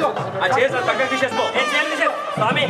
ఆ చేసి పక్కన తీసేసుకో స్వామి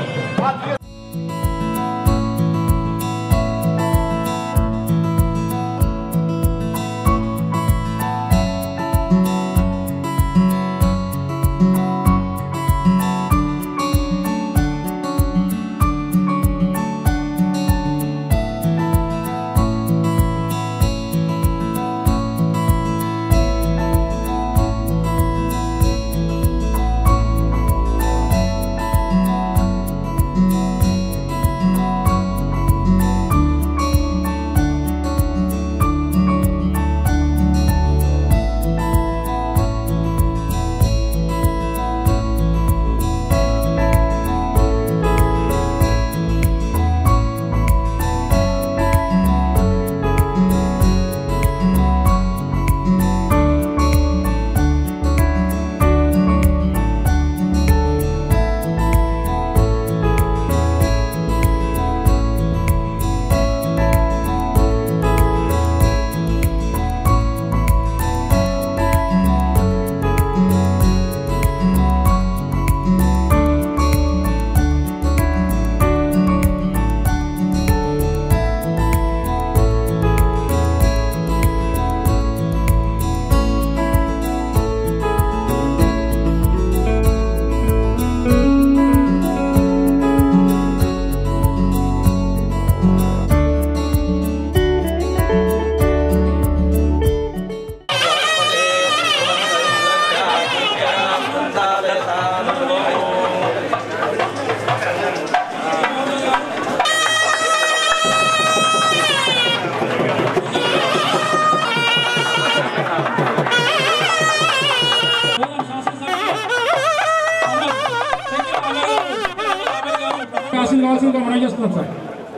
అవకాశం కావాల్సిందిగా మనం చేస్తున్నాం సార్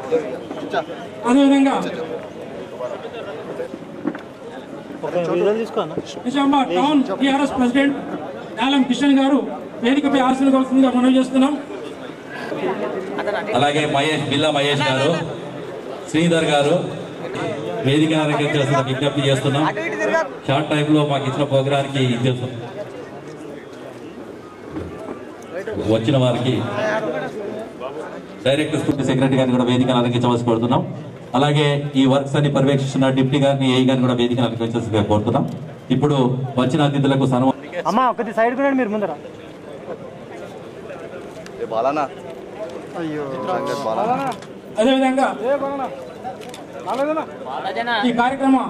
అదేవిధంగా నిజామాబాద్ టౌన్ టీఆర్ఎస్ ప్రెసిడెంట్ యాలం కిషన్ గారు వేదికపై ఆశీర్వదించవలసిందిగా మనం చేస్తున్నాం అలాగే మహేష్ బిల్లా మహేష్ గారు శ్రీధర్ గారు వేదిక అలంకరించాల్సిన విజ్ఞప్తి చేస్తున్నాం షార్ట్ టైంలో మాకు ఇచ్చిన ప్రోగ్రామ్కి ఇచ్చేస్తాం వచ్చిన వారికి డైరెక్టర్ స్కూల్ సెక్రటరీ గారిని కూడా వేదికను అలంకరించవలసి కోరుతున్నాం అలాగే ఈ వర్క్స్ అన్ని పర్యవేక్షిస్తున్న డిప్యూటీ గారిని ఏ గారిని కూడా వేదికను అలంకరించాల్సిందిగా కోరుతున్నాం ఇప్పుడు వచ్చిన అతిథులకు సన్మానం అమ్మా ఒకటి సైడ్ కూడా మీరు ముందర బాలానా అయ్యో సంగతి బాలానా అదేవిధంగా ఈ కార్యక్రమం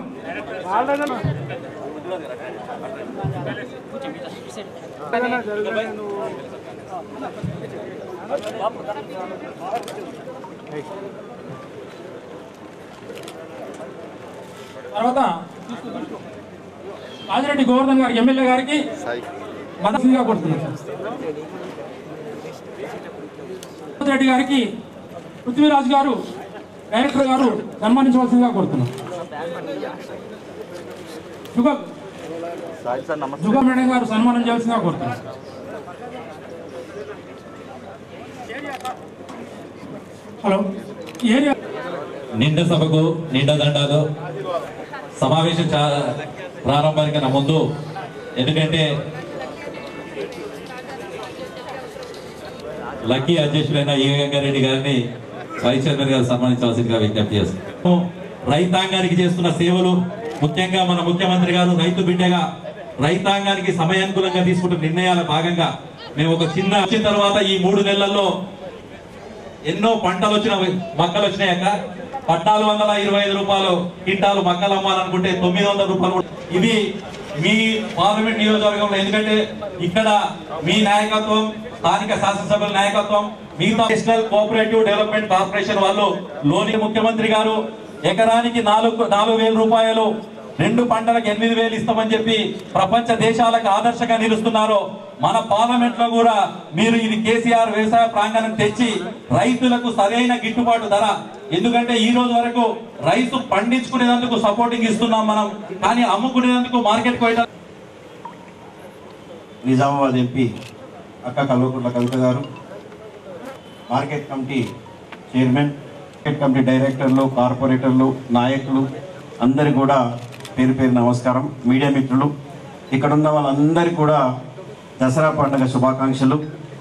తర్వాత రాజిరెడ్డి గోవర్ధన్ గారికి ఎమ్మెల్యే గారికి సాయి మద్దతుగా కొడుతున్నాం రెడ్డి గారికి పృథ్వీరాజ్ గారు డైరెక్టర్ గారు సన్మానించవలసిందిగా కోరుతున్నాం జుగల్ సాయి సార్ నమస్తే జుగల్ మేడం గారు సన్మానం చేయాల్సిందిగా కోరుతున్నాం హలో ఈ ఏరియా నిండు సభకు నిండు దండాలు సమావేశం చా ప్రారంభానికి నా ముందు ఎందుకంటే లక్కీ అధ్యక్షులైన ఈ గంగారెడ్డి గారిని వైస్ చైర్మన్ గారు సన్మానించవలసిందిగా విజ్ఞప్తి చేస్తున్నాం రైతాంగానికి చేస్తున్న సేవలు ముఖ్యంగా మన ముఖ్యమంత్రి గారు రైతు బిడ్డగా రైతాంగానికి సమయానుకూలంగా తీసుకుంటున్న నిర్ణయాల భాగంగా మేము ఒక చిన్న వచ్చిన తర్వాత ఈ మూడు నెలల్లో ఎన్నో పంటలు వచ్చిన మక్కలు వచ్చినాయక పద్నాలుగు వందల ఇరవై ఐదు రూపాయలు క్వింటాలు మక్కలు అమ్మాలనుకుంటే తొమ్మిది వందల రూపాయలు కూడా- ఇది మీ పార్లమెంట్ నియోజకవర్గంలో ఎందుకంటే ఇక్కడ మీ నాయకత్వం స్థానిక శాసనసభ్యుల నాయకత్వం మిగతా నేషనల్ కోఆపరేటివ్ డెవలప్మెంట్ కార్పొరేషన్ వాళ్ళు లోని ముఖ్యమంత్రి గారు ఎకరానికి నాలుగు నాలుగు వేల రూపాయలు రెండు పంటలకు ఎనిమిది వేలు ఇస్తామని చెప్పి ప్రపంచ దేశాలకు ఆదర్శంగా నిలుస్తున్నారు మన పార్లమెంట్ లో కూడా మీరు ఇది కేసీఆర్ వ్యవసాయ ప్రాంగణం తెచ్చి రైతులకు సరైన గిట్టుబాటు ధర ఎందుకంటే ఈ రోజు వరకు రైతు పండించుకునేందుకు సపోర్టింగ్ ఇస్తున్నాం మనం కానీ అమ్ముకునేందుకు మార్కెట్ పోయడం నిజామాబాద్ ఎంపీ అక్క Kalvakuntla Kavitha garu market committee chairman market committee డైరెక్టర్లు కార్పొరేటర్లు నాయకులు అందరి కూడా పేరు పేరు నమస్కారం మీడియా మిత్రులు ఇక్కడ ఉన్న వాళ్ళందరికీ కూడా దసరా పండుగ శుభాకాంక్షలు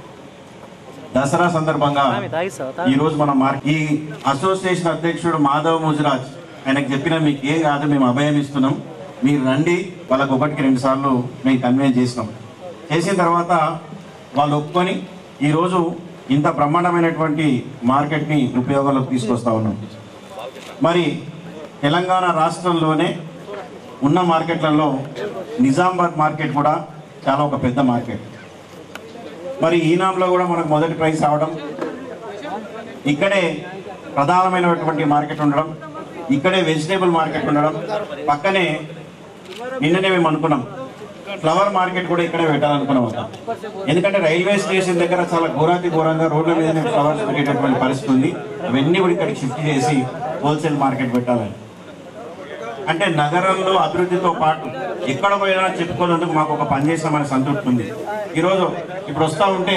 దసరా సందర్భంగా ఈ రోజు మన మార్ ఈ అసోసియేషన్ అధ్యక్షుడు మాధవ్ ముజరాజ్ ఆయనకు చెప్పిన మీకు ఏం కాదు మేము అభయం ఇస్తున్నాం మీరు రండి వాళ్ళకు ఒకటికి రెండు సార్లు మేము కన్వీన్ చేసినాం చేసిన తర్వాత వాళ్ళు ఒప్పుకొని ఈరోజు ఇంత బ్రహ్మాండమైనటువంటి మార్కెట్ని ఉపయోగంలోకి తీసుకొస్తా ఉన్నాం మరి తెలంగాణ రాష్ట్రంలోనే ఉన్న మార్కెట్లలో నిజామాబాద్ మార్కెట్ కూడా చాలా ఒక పెద్ద మార్కెట్ మరి ఈనాంలో కూడా మనకు మొదటి ప్రైజ్ రావడం ఇక్కడే ప్రధానమైనటువంటి మార్కెట్ ఉండడం ఇక్కడే వెజిటేబుల్ మార్కెట్ ఉండడం పక్కనే నిన్ననే మేము అనుకున్నాం ఫ్లవర్ మార్కెట్ కూడా ఇక్కడే పెట్టాలనుకున్నాం అంతా ఎందుకంటే రైల్వే స్టేషన్ దగ్గర చాలా ఘోరాతి ఘోరంగా రోడ్ల మీదనే ఫ్లవర్స్ పెట్టేటటువంటి పరిస్థితి ఉంది అవన్నీ కూడా ఇక్కడికి షిఫ్ట్ చేసి హోల్సేల్ మార్కెట్ పెట్టాలని అంటే నగరంలో అభివృద్ధితో పాటు ఎక్కడ పోయినా చెప్పుకున్నందుకు మాకు ఒక పని చేసామని సంతృప్తి ఉంది ఈరోజు ఇప్పుడు వస్తా ఉంటే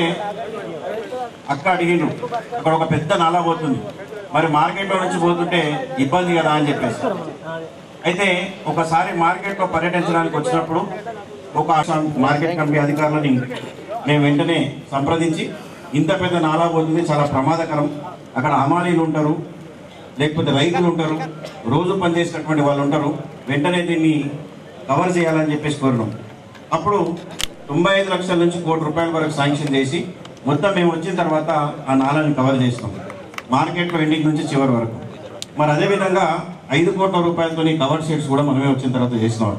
అక్క అడిగిండ్రు అక్కడ ఒక పెద్ద నాలా పోతుంది మరి మార్కెట్లో నుంచి పోతుంటే ఇబ్బంది కదా అని చెప్పేసి అయితే ఒకసారి మార్కెట్లో పర్యటించడానికి వచ్చినప్పుడు ఒక మార్కెట్ కమిటీ అధికారులని మేము వెంటనే సంప్రదించి ఇంత పెద్ద నాలా పోతుంది చాలా ప్రమాదకరం అక్కడ హమాలీలు ఉంటారు లేకపోతే రైతులు ఉంటారు రోజు పనిచేసేటటువంటి వాళ్ళు ఉంటారు వెంటనే దీన్ని కవర్ చేయాలని చెప్పేసి కోరినాం అప్పుడు తొంభై ఐదు లక్షల నుంచి కోటి రూపాయల వరకు శాంక్షన్ చేసి మొత్తం మేము వచ్చిన తర్వాత ఆ నాలని కవర్ చేస్తాం మార్కెట్లో ఎండింగ్ నుంచి చివరి వరకు మరి అదేవిధంగా ఐదు కోట్ల రూపాయలతో కవర్ షీట్స్ కూడా మనమే వచ్చిన తర్వాత చేసినాం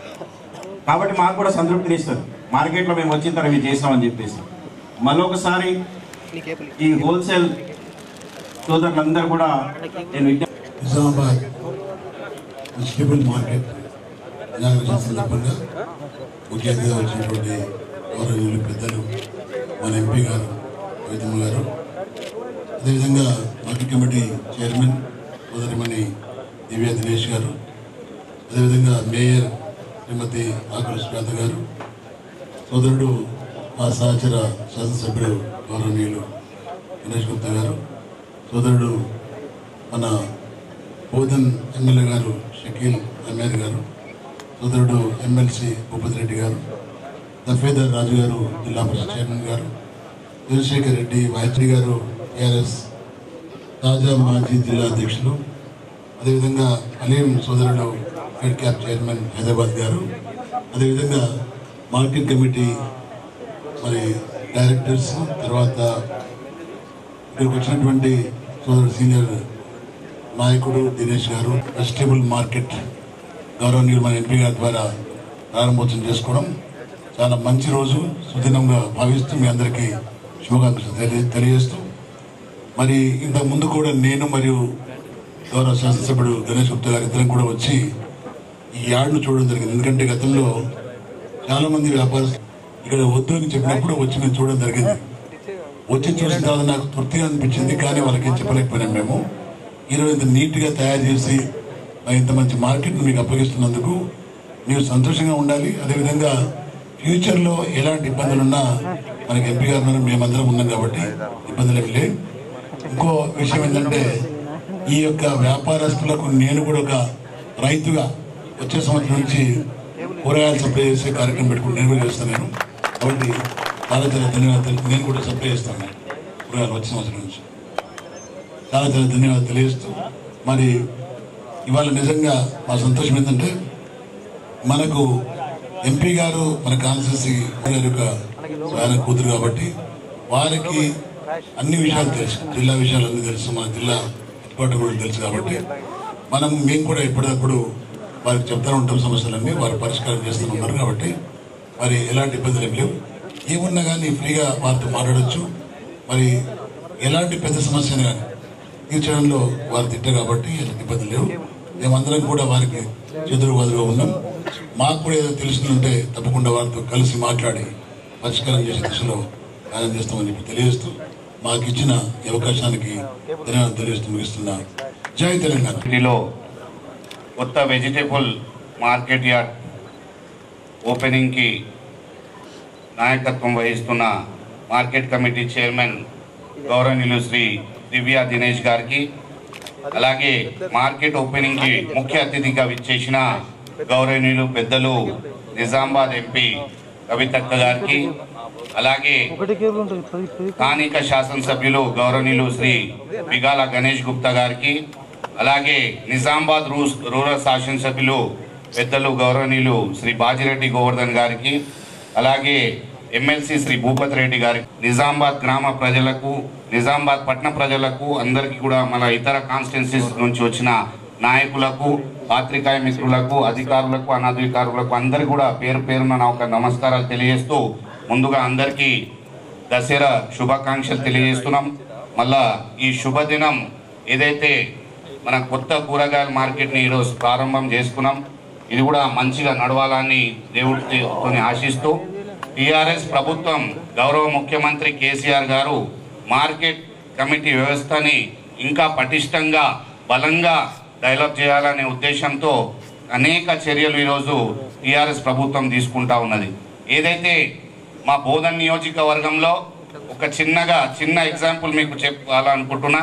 కాబట్టి మాకు కూడా సంతృప్తిని ఇస్తుంది మార్కెట్లో మేము వచ్చిన తర్వాత ఇవి చేసినామని చెప్పేసి మళ్ళొకసారి ఈ హోల్సేల్ సోదరులందరూ కూడా నేను విజ్ఞప్తి నిజామాబాద్ వెజిటేబుల్ మార్కెట్ ఇనాగ్రేషన్ సందర్భంగా ముఖ్య అతిథిగా వచ్చినటువంటి గౌరవనీయులు పెద్దలు మన ఎంపీ గారు వైద్యమ్మ గారు అదేవిధంగా మార్కెట్ కమిటీ చైర్మన్ సోదరిమణి దివ్య దినేష్ గారు అదేవిధంగా మేయర్ శ్రీమతి ఆకుల శ్వేత గారు సోదరుడు మా సహచర శాసనసభ్యుడు గౌరవనీయులు గణేష్ గుప్తా గారు సోదరుడు మన బోధన్ ఎమ్మెల్యే గారు షకీల్ అమీర్ గారు సోదరుడు ఎమ్మెల్సీ భూపతి రెడ్డి గారు దఫేదర్ రాజు గారు జిల్లా పరిషత్ చైర్మన్ గారు చంద్రశేఖర్ రెడ్డి వైద్యుడి గారు టీఆర్ఎస్ తాజా మాజీ జిల్లా అధ్యక్షులు అదేవిధంగా అలీం సోదరుడు ఫెడ్ క్యాప్ చైర్మన్ హైదరాబాద్ గారు అదేవిధంగా మార్కెట్ కమిటీ మరి డైరెక్టర్స్ తర్వాత ఇక్కడికి వచ్చినటువంటి సోదరుడు సీనియర్ నాయకుడు దినేష్ గారు వెజిటేబుల్ మార్కెట్ గౌరవనీయులు మన ఎంపీ గారి ద్వారా ప్రారంభోత్సవం చేసుకోవడం చాలా మంచి రోజు సుదినంగా భావిస్తూ మీ అందరికీ శుభాకాంక్షలు తెలియ తెలియజేస్తూ మరి ఇంతకు ముందు కూడా నేను మరియు గౌరవ శాసనసభ్యుడు గణేష్ గుప్తా గారు ఇద్దరం కూడా వచ్చి ఈ యార్డ్ను చూడడం జరిగింది ఎందుకంటే గతంలో చాలా మంది వ్యాపారస్తులు ఇక్కడ వద్దు అని చెప్పినప్పుడు వచ్చి మేము చూడడం జరిగింది వచ్చి చూసిన తర్వాత నాకు తృప్తిగా అనిపించింది కానీ వాళ్ళకి ఏం చెప్పలేకపోయినాం మేము ఈరోజు ఇంత నీట్గా తయారు చేసి మరి ఇంత మంచి మార్కెట్ను మీకు అప్పగిస్తున్నందుకు మీరు సంతోషంగా ఉండాలి అదేవిధంగా ఫ్యూచర్లో ఎలాంటి ఇబ్బందులు ఉన్నా మనకి ఎంపీ గారు ఉన్నారు, మేమందరం ఉన్నాం కాబట్టి ఇబ్బందులు ఏమి లేవు ఇంకో విషయం ఏంటంటే ఈ యొక్క వ్యాపారస్తులకు నేను కూడా ఒక రైతుగా వచ్చే సంవత్సరం నుంచి కూరగాయలు సప్లై చేసే కార్యక్రమం పెట్టుకుని నేను కూడా చేస్తాను నేను కాబట్టి చాలా చాలా ధన్యవాదాలు నేను కూడా సప్లై చేస్తాను కూరగాయలు వచ్చే సంవత్సరం నుంచి చాలా చాలా ధన్యవాదాలు తెలియజేస్తూ మరి ఇవాళ నిజంగా మా సంతోషం ఏంటంటే మనకు ఎంపీ గారు మన కాన్స్టిట్యూన్సీ గారి యొక్క ఆయన కూతురు కాబట్టి వారికి అన్ని విషయాలు తెలుసు జిల్లా విషయాలు అన్ని తెలుసు మన జిల్లా హెడ్ కూడా తెలుసు కాబట్టి మనం మేము కూడా ఎప్పటికప్పుడు వారికి చెప్తూ ఉంటాం సమస్యలన్నీ వారు పరిష్కారం చేస్తూ ఉన్నారు కాబట్టి మరి ఎలాంటి ఇబ్బందులు ఏం లేవు ఏమున్నా కానీ ఫ్రీగా వారితో మాట్లాడొచ్చు మరి ఎలాంటి పెద్ద సమస్యను కానీ తీర్చడంలో వారు తిట్ట కాబట్టి ఎలాంటి ఇబ్బందులు లేవు మేమందరం కూడా వారికి చెదురు వదులుగా ఉన్నాం మాకు కూడా ఏదో తెలుసుకుంటే తప్పకుండా వారితో కలిసి మాట్లాడి పరిష్కారం చేసే దిశలో ప్రయాణం చేస్తామని చెప్పి తెలియజేస్తూ మాకు ఇచ్చిన ఈ అవకాశానికి ధన్యవాదాలు తెలియజేస్తూ ముగిస్తున్నా జై తెలంగాణ సిటీలో కొత్త వెజిటేబుల్ మార్కెట్ యార్డ్ ఓపెనింగ్కి నాయకత్వం వహిస్తున్న మార్కెట్ కమిటీ చైర్మన్ గౌరవనీయులు శ్రీ దివ్య దినేష్ గారికి అలాగే మార్కెట్ ఓపెనింగ్కి ముఖ్య అతిథిగా విచ్చేసిన గౌరవనీయులు పెద్దలు నిజామాబాద్ ఎంపీ కవితక్క గారికి అలాగే ఒకటి కేబుల్ ఉంటుంది పది పది స్థానిక శాసనసభ్యులు గౌరవనీయులు శ్రీ బిగాల గణేష్ గుప్తా గారికి అలాగే నిజామాబాద్ రూస్ రూరల్ శాసనసభ్యులు పెద్దలు గౌరవనీయులు శ్రీ బాజిరెడ్డి గోవర్ధన్ గారికి అలాగే ఎమ్మెల్సీ శ్రీ భూపత్ రెడ్డి గారికి నిజామాబాద్ గ్రామ ప్రజలకు నిజామాబాద్ పట్టణ ప్రజలకు అందరికీ కూడా మన ఇతర కాన్స్టిట్యున్సీస్ నుంచి వచ్చిన నాయకులకు పాత్రికాయ మిత్రులకు అధికారులకు అనధికారులకు అందరికీ కూడా పేరు పేరున నా ఒక నమస్కారాలు తెలియజేస్తూ ముందుగా అందరికీ దసరా శుభాకాంక్షలు తెలియజేస్తున్నాం మళ్ళా ఈ శుభదినం ఏదైతే మన కొత్త కూరగాయల మార్కెట్ని ఈరోజు ప్రారంభం చేసుకున్నాం ఇది కూడా మంచిగా నడవాలని దేవుడితో ఆశిస్తూ టీఆర్ఎస్ ప్రభుత్వం గౌరవ ముఖ్యమంత్రి కేసీఆర్ గారు మార్కెట్ కమిటీ వ్యవస్థని ఇంకా పటిష్టంగా బలంగా డెవలప్ చేయాలనే ఉద్దేశంతో అనేక చర్యలు ఈరోజు టీఆర్ఎస్ ప్రభుత్వం తీసుకుంటా ఉన్నది ఏదైతే మా బోధన్ నియోజకవర్గంలో ఒక చిన్నగా చిన్న ఎగ్జాంపుల్ మీకు చెప్పాలనుకుంటున్నా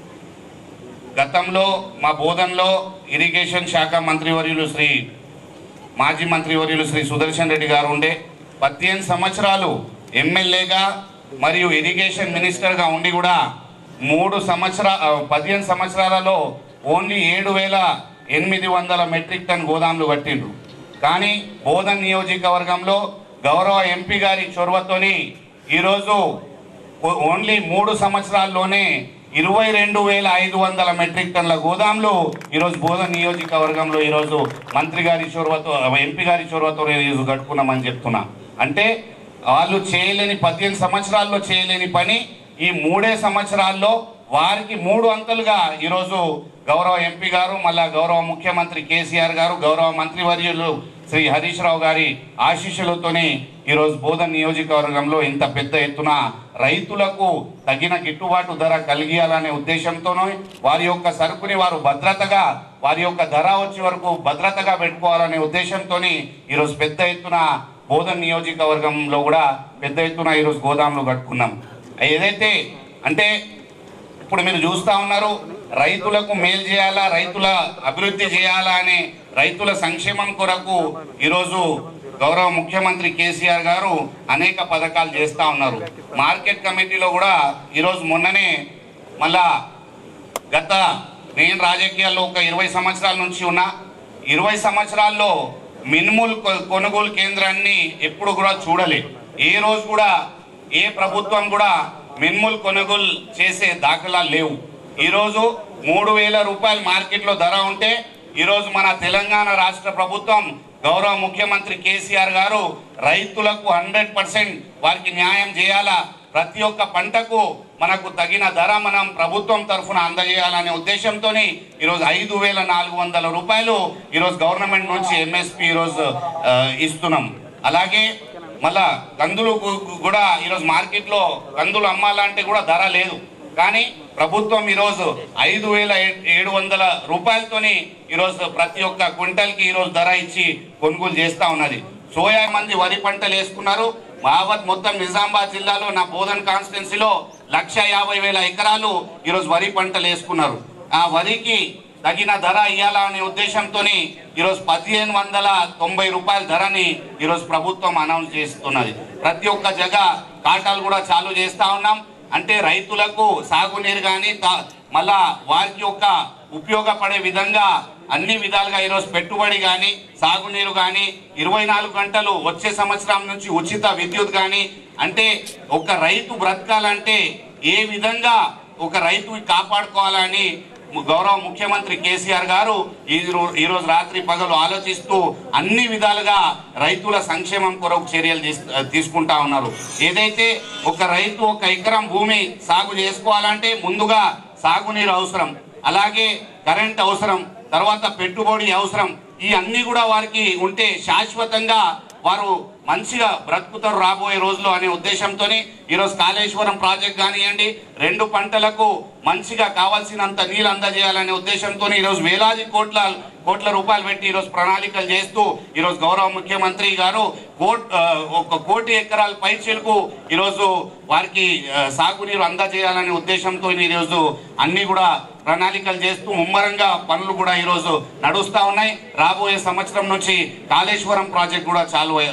గతంలో మా బోధన్లో ఇరిగేషన్ శాఖ మంత్రివర్యులు శ్రీ మాజీ మంత్రివర్యులు శ్రీ సుదర్శన్ రెడ్డి గారు ఉండే పద్దెనిమిది సంవత్సరాలు ఎమ్మెల్యేగా మరియు ఇరిగేషన్ మినిస్టర్గా ఉండి కూడా మూడు సంవత్సర ఆ, పదిహేను సంవత్సరాలలో ఓన్లీ ఏడు వేల ఎనిమిది వందల మెట్రిక్ టన్ గోదాములు కట్టిండ్రు కానీ బోధన్ నియోజకవర్గంలో గౌరవ ఎంపీ గారి చొరవతోని ఈరోజు ఓ- ఓన్లీ మూడు సంవత్సరాల్లోనే ఇరవై రెండు వేల ఐదు వందల మెట్రిక్ టన్ల గోదాంలు ఈరోజు బోధన్ నియోజకవర్గంలో ఈరోజు మంత్రి గారి చొరవతో ఎంపీ గారి చొరవతో ఈరోజు కట్టుకున్నామని చెప్తున్నా అంటే వాళ్ళు చేయలేని పద్దెనిమిది సంవత్సరాల్లో చేయలేని పని ఈ మూడే సంవత్సరాల్లో వారికి మూడు అంతలుగా ఈరోజు గౌరవ ఎంపీ గారు మళ్ళా గౌరవ ముఖ్యమంత్రి కేసీఆర్ గారు గౌరవ మంత్రివర్యులు శ్రీ హరీష్ రావు గారి ఆశీస్సులతోనే ఈరోజు బోధన్ నియోజకవర్గంలో ఇంత పెద్ద ఎత్తున రైతులకు తగిన గిట్టుబాటు ధర కలిగియాలనే ఉద్దేశంతోనూ వారి యొక్క సరుకుని వారు భద్రతగా వారి యొక్క ధర వచ్చే వరకు భద్రతగా పెట్టుకోవాలనే ఉద్దేశంతోని ఈరోజు పెద్ద ఎత్తున బోధన్ నియోజకవర్గంలో కూడా పెద్ద ఎత్తున ఈరోజు గోదాములు కట్టుకున్నాం ఏదైతే అంటే ఇప్పుడు మీరు చూస్తా ఉన్నారు రైతులకు మేలు చేయాలా రైతుల అభివృద్ధి చేయాలా అనే రైతుల సంక్షేమం కొరకు ఈరోజు గౌరవ ముఖ్యమంత్రి కేసీఆర్ గారు అనేక పథకాలు చేస్తా ఉన్నారు మార్కెట్ కమిటీలో కూడా ఈరోజు మొన్ననే మళ్ళా గత నేను రాజకీయాల్లో ఒక ఇరవై సంవత్సరాల నుంచి ఉన్నా ఇరవై సంవత్సరాల్లో మినుముల్ కొ- కొనుగోలు కేంద్రాన్ని ఎప్పుడు కూడా చూడలే ఏ రోజు కూడా ఏ ప్రభుత్వం కూడా మినుముల్ కొనుగోలు చేసే దాఖలాలు లేవు ఈరోజు మూడు వేల రూపాయలు మార్కెట్లో ధర ఉంటే ఈరోజు మన తెలంగాణ రాష్ట్ర ప్రభుత్వం గౌరవ ముఖ్యమంత్రి కేసీఆర్ గారు రైతులకు హండ్రెడ్ పర్సెంట్ వారికి న్యాయం చేయాలా ప్రతి ఒక్క పంటకు మనకు తగిన ధర మనం ప్రభుత్వం తరఫున అందజేయాలనే ఉద్దేశంతో ఈరోజు ఐదు వేల నాలుగు వందల రూపాయలు ఈరోజు గవర్నమెంట్ నుంచి ఎంఎస్పి ఈరోజు ఆ, ఇస్తున్నాం అలాగే మళ్ళా కందులు గు- గు- కూడా ఈరోజు మార్కెట్లో కందులు అమ్మాలంటే కూడా ధర లేదు కానీ ప్రభుత్వం ఈరోజు ఐదు వేల ఏ- ఏడు వందల రూపాయలతోని ఈరోజు ప్రతి ఒక్క క్వింటల్కి ఈరోజు ధర ఇచ్చి కొనుగోలు చేస్తా ఉన్నది సోయా మంది వరి పంటలు వేసుకున్నారు మహావత్ మొత్తం నిజామాబాద్ జిల్లాలో నా బోధన్ కాన్స్టిట్యున్సీలో లక్ష యాభై వేల ఎకరాలు ఈరోజు వరి పంటలు వేసుకున్నారు ఆ వరికి తగిన ధర ఇవ్వాలా అనే ఉద్దేశంతో ఈరోజు పదిహేను వందల తొంభై రూపాయల ధరని ఈరోజు ప్రభుత్వం అనౌన్స్ చేస్తున్నది ప్రతి ఒక్క జగ కాటాలు కూడా చాలు చేస్తా ఉన్నాం అంటే రైతులకు సాగునీరు కానీ మళ్ళా వారికి యొక్క ఉపయోగపడే విధంగా అన్ని విధాలుగా ఈరోజు పెట్టుబడి కానీ సాగునీరు కానీ ఇరవై నాలుగు గంటలు వచ్చే సంవత్సరం నుంచి ఉచిత విద్యుత్ కానీ అంటే ఒక రైతు బ్రతకాలంటే ఏ విధంగా ఒక రైతు కాపాడుకోవాలని గౌరవ ముఖ్యమంత్రి కేసీఆర్ గారు ఈ రో- ఈ రోజు రాత్రి పగలు ఆలోచిస్తూ అన్ని విధాలుగా రైతుల సంక్షేమం కొరకు చర్యలు తీస్- తీసుకుంటా ఉన్నారు ఏదైతే ఒక రైతు ఒక ఎకరం భూమి సాగు చేసుకోవాలంటే ముందుగా సాగునీరు అవసరం అలాగే కరెంట్ అవసరం తర్వాత పెట్టుబడి అవసరం ఈ అన్ని కూడా వారికి ఉంటే శాశ్వతంగా వారు మంచిగా బ్రతుకుతారు రాబోయే రోజుల్లో అనే ఉద్దేశంతో ఈరోజు కాళేశ్వరం ప్రాజెక్ట్ కానివ్వండి రెండు పంటలకు మంచిగా కావాల్సినంత నీళ్ళు అందజేయాలనే ఉద్దేశంతో ఈరోజు వేలాది కోట్ల కోట్ల రూపాయలు పెట్టి ఈరోజు ప్రణాళికలు చేస్తూ ఈరోజు గౌరవ ముఖ్యమంత్రి గారు కోట్ ఆ, ఒక కోటి ఎకరాల పైచీలకు ఈరోజు వారికి ఆ, సాగునీరు అందజేయాలనే ఉద్దేశంతో ఈరోజు అన్ని కూడా ప్రణాళికలు చేస్తూ ముమ్మరంగా పనులు కూడా ఈరోజు నడుస్తా ఉన్నాయి రాబోయే సంవత్సరం నుంచి కాళేశ్వరం ప్రాజెక్ట్ కూడా చాలు అవ-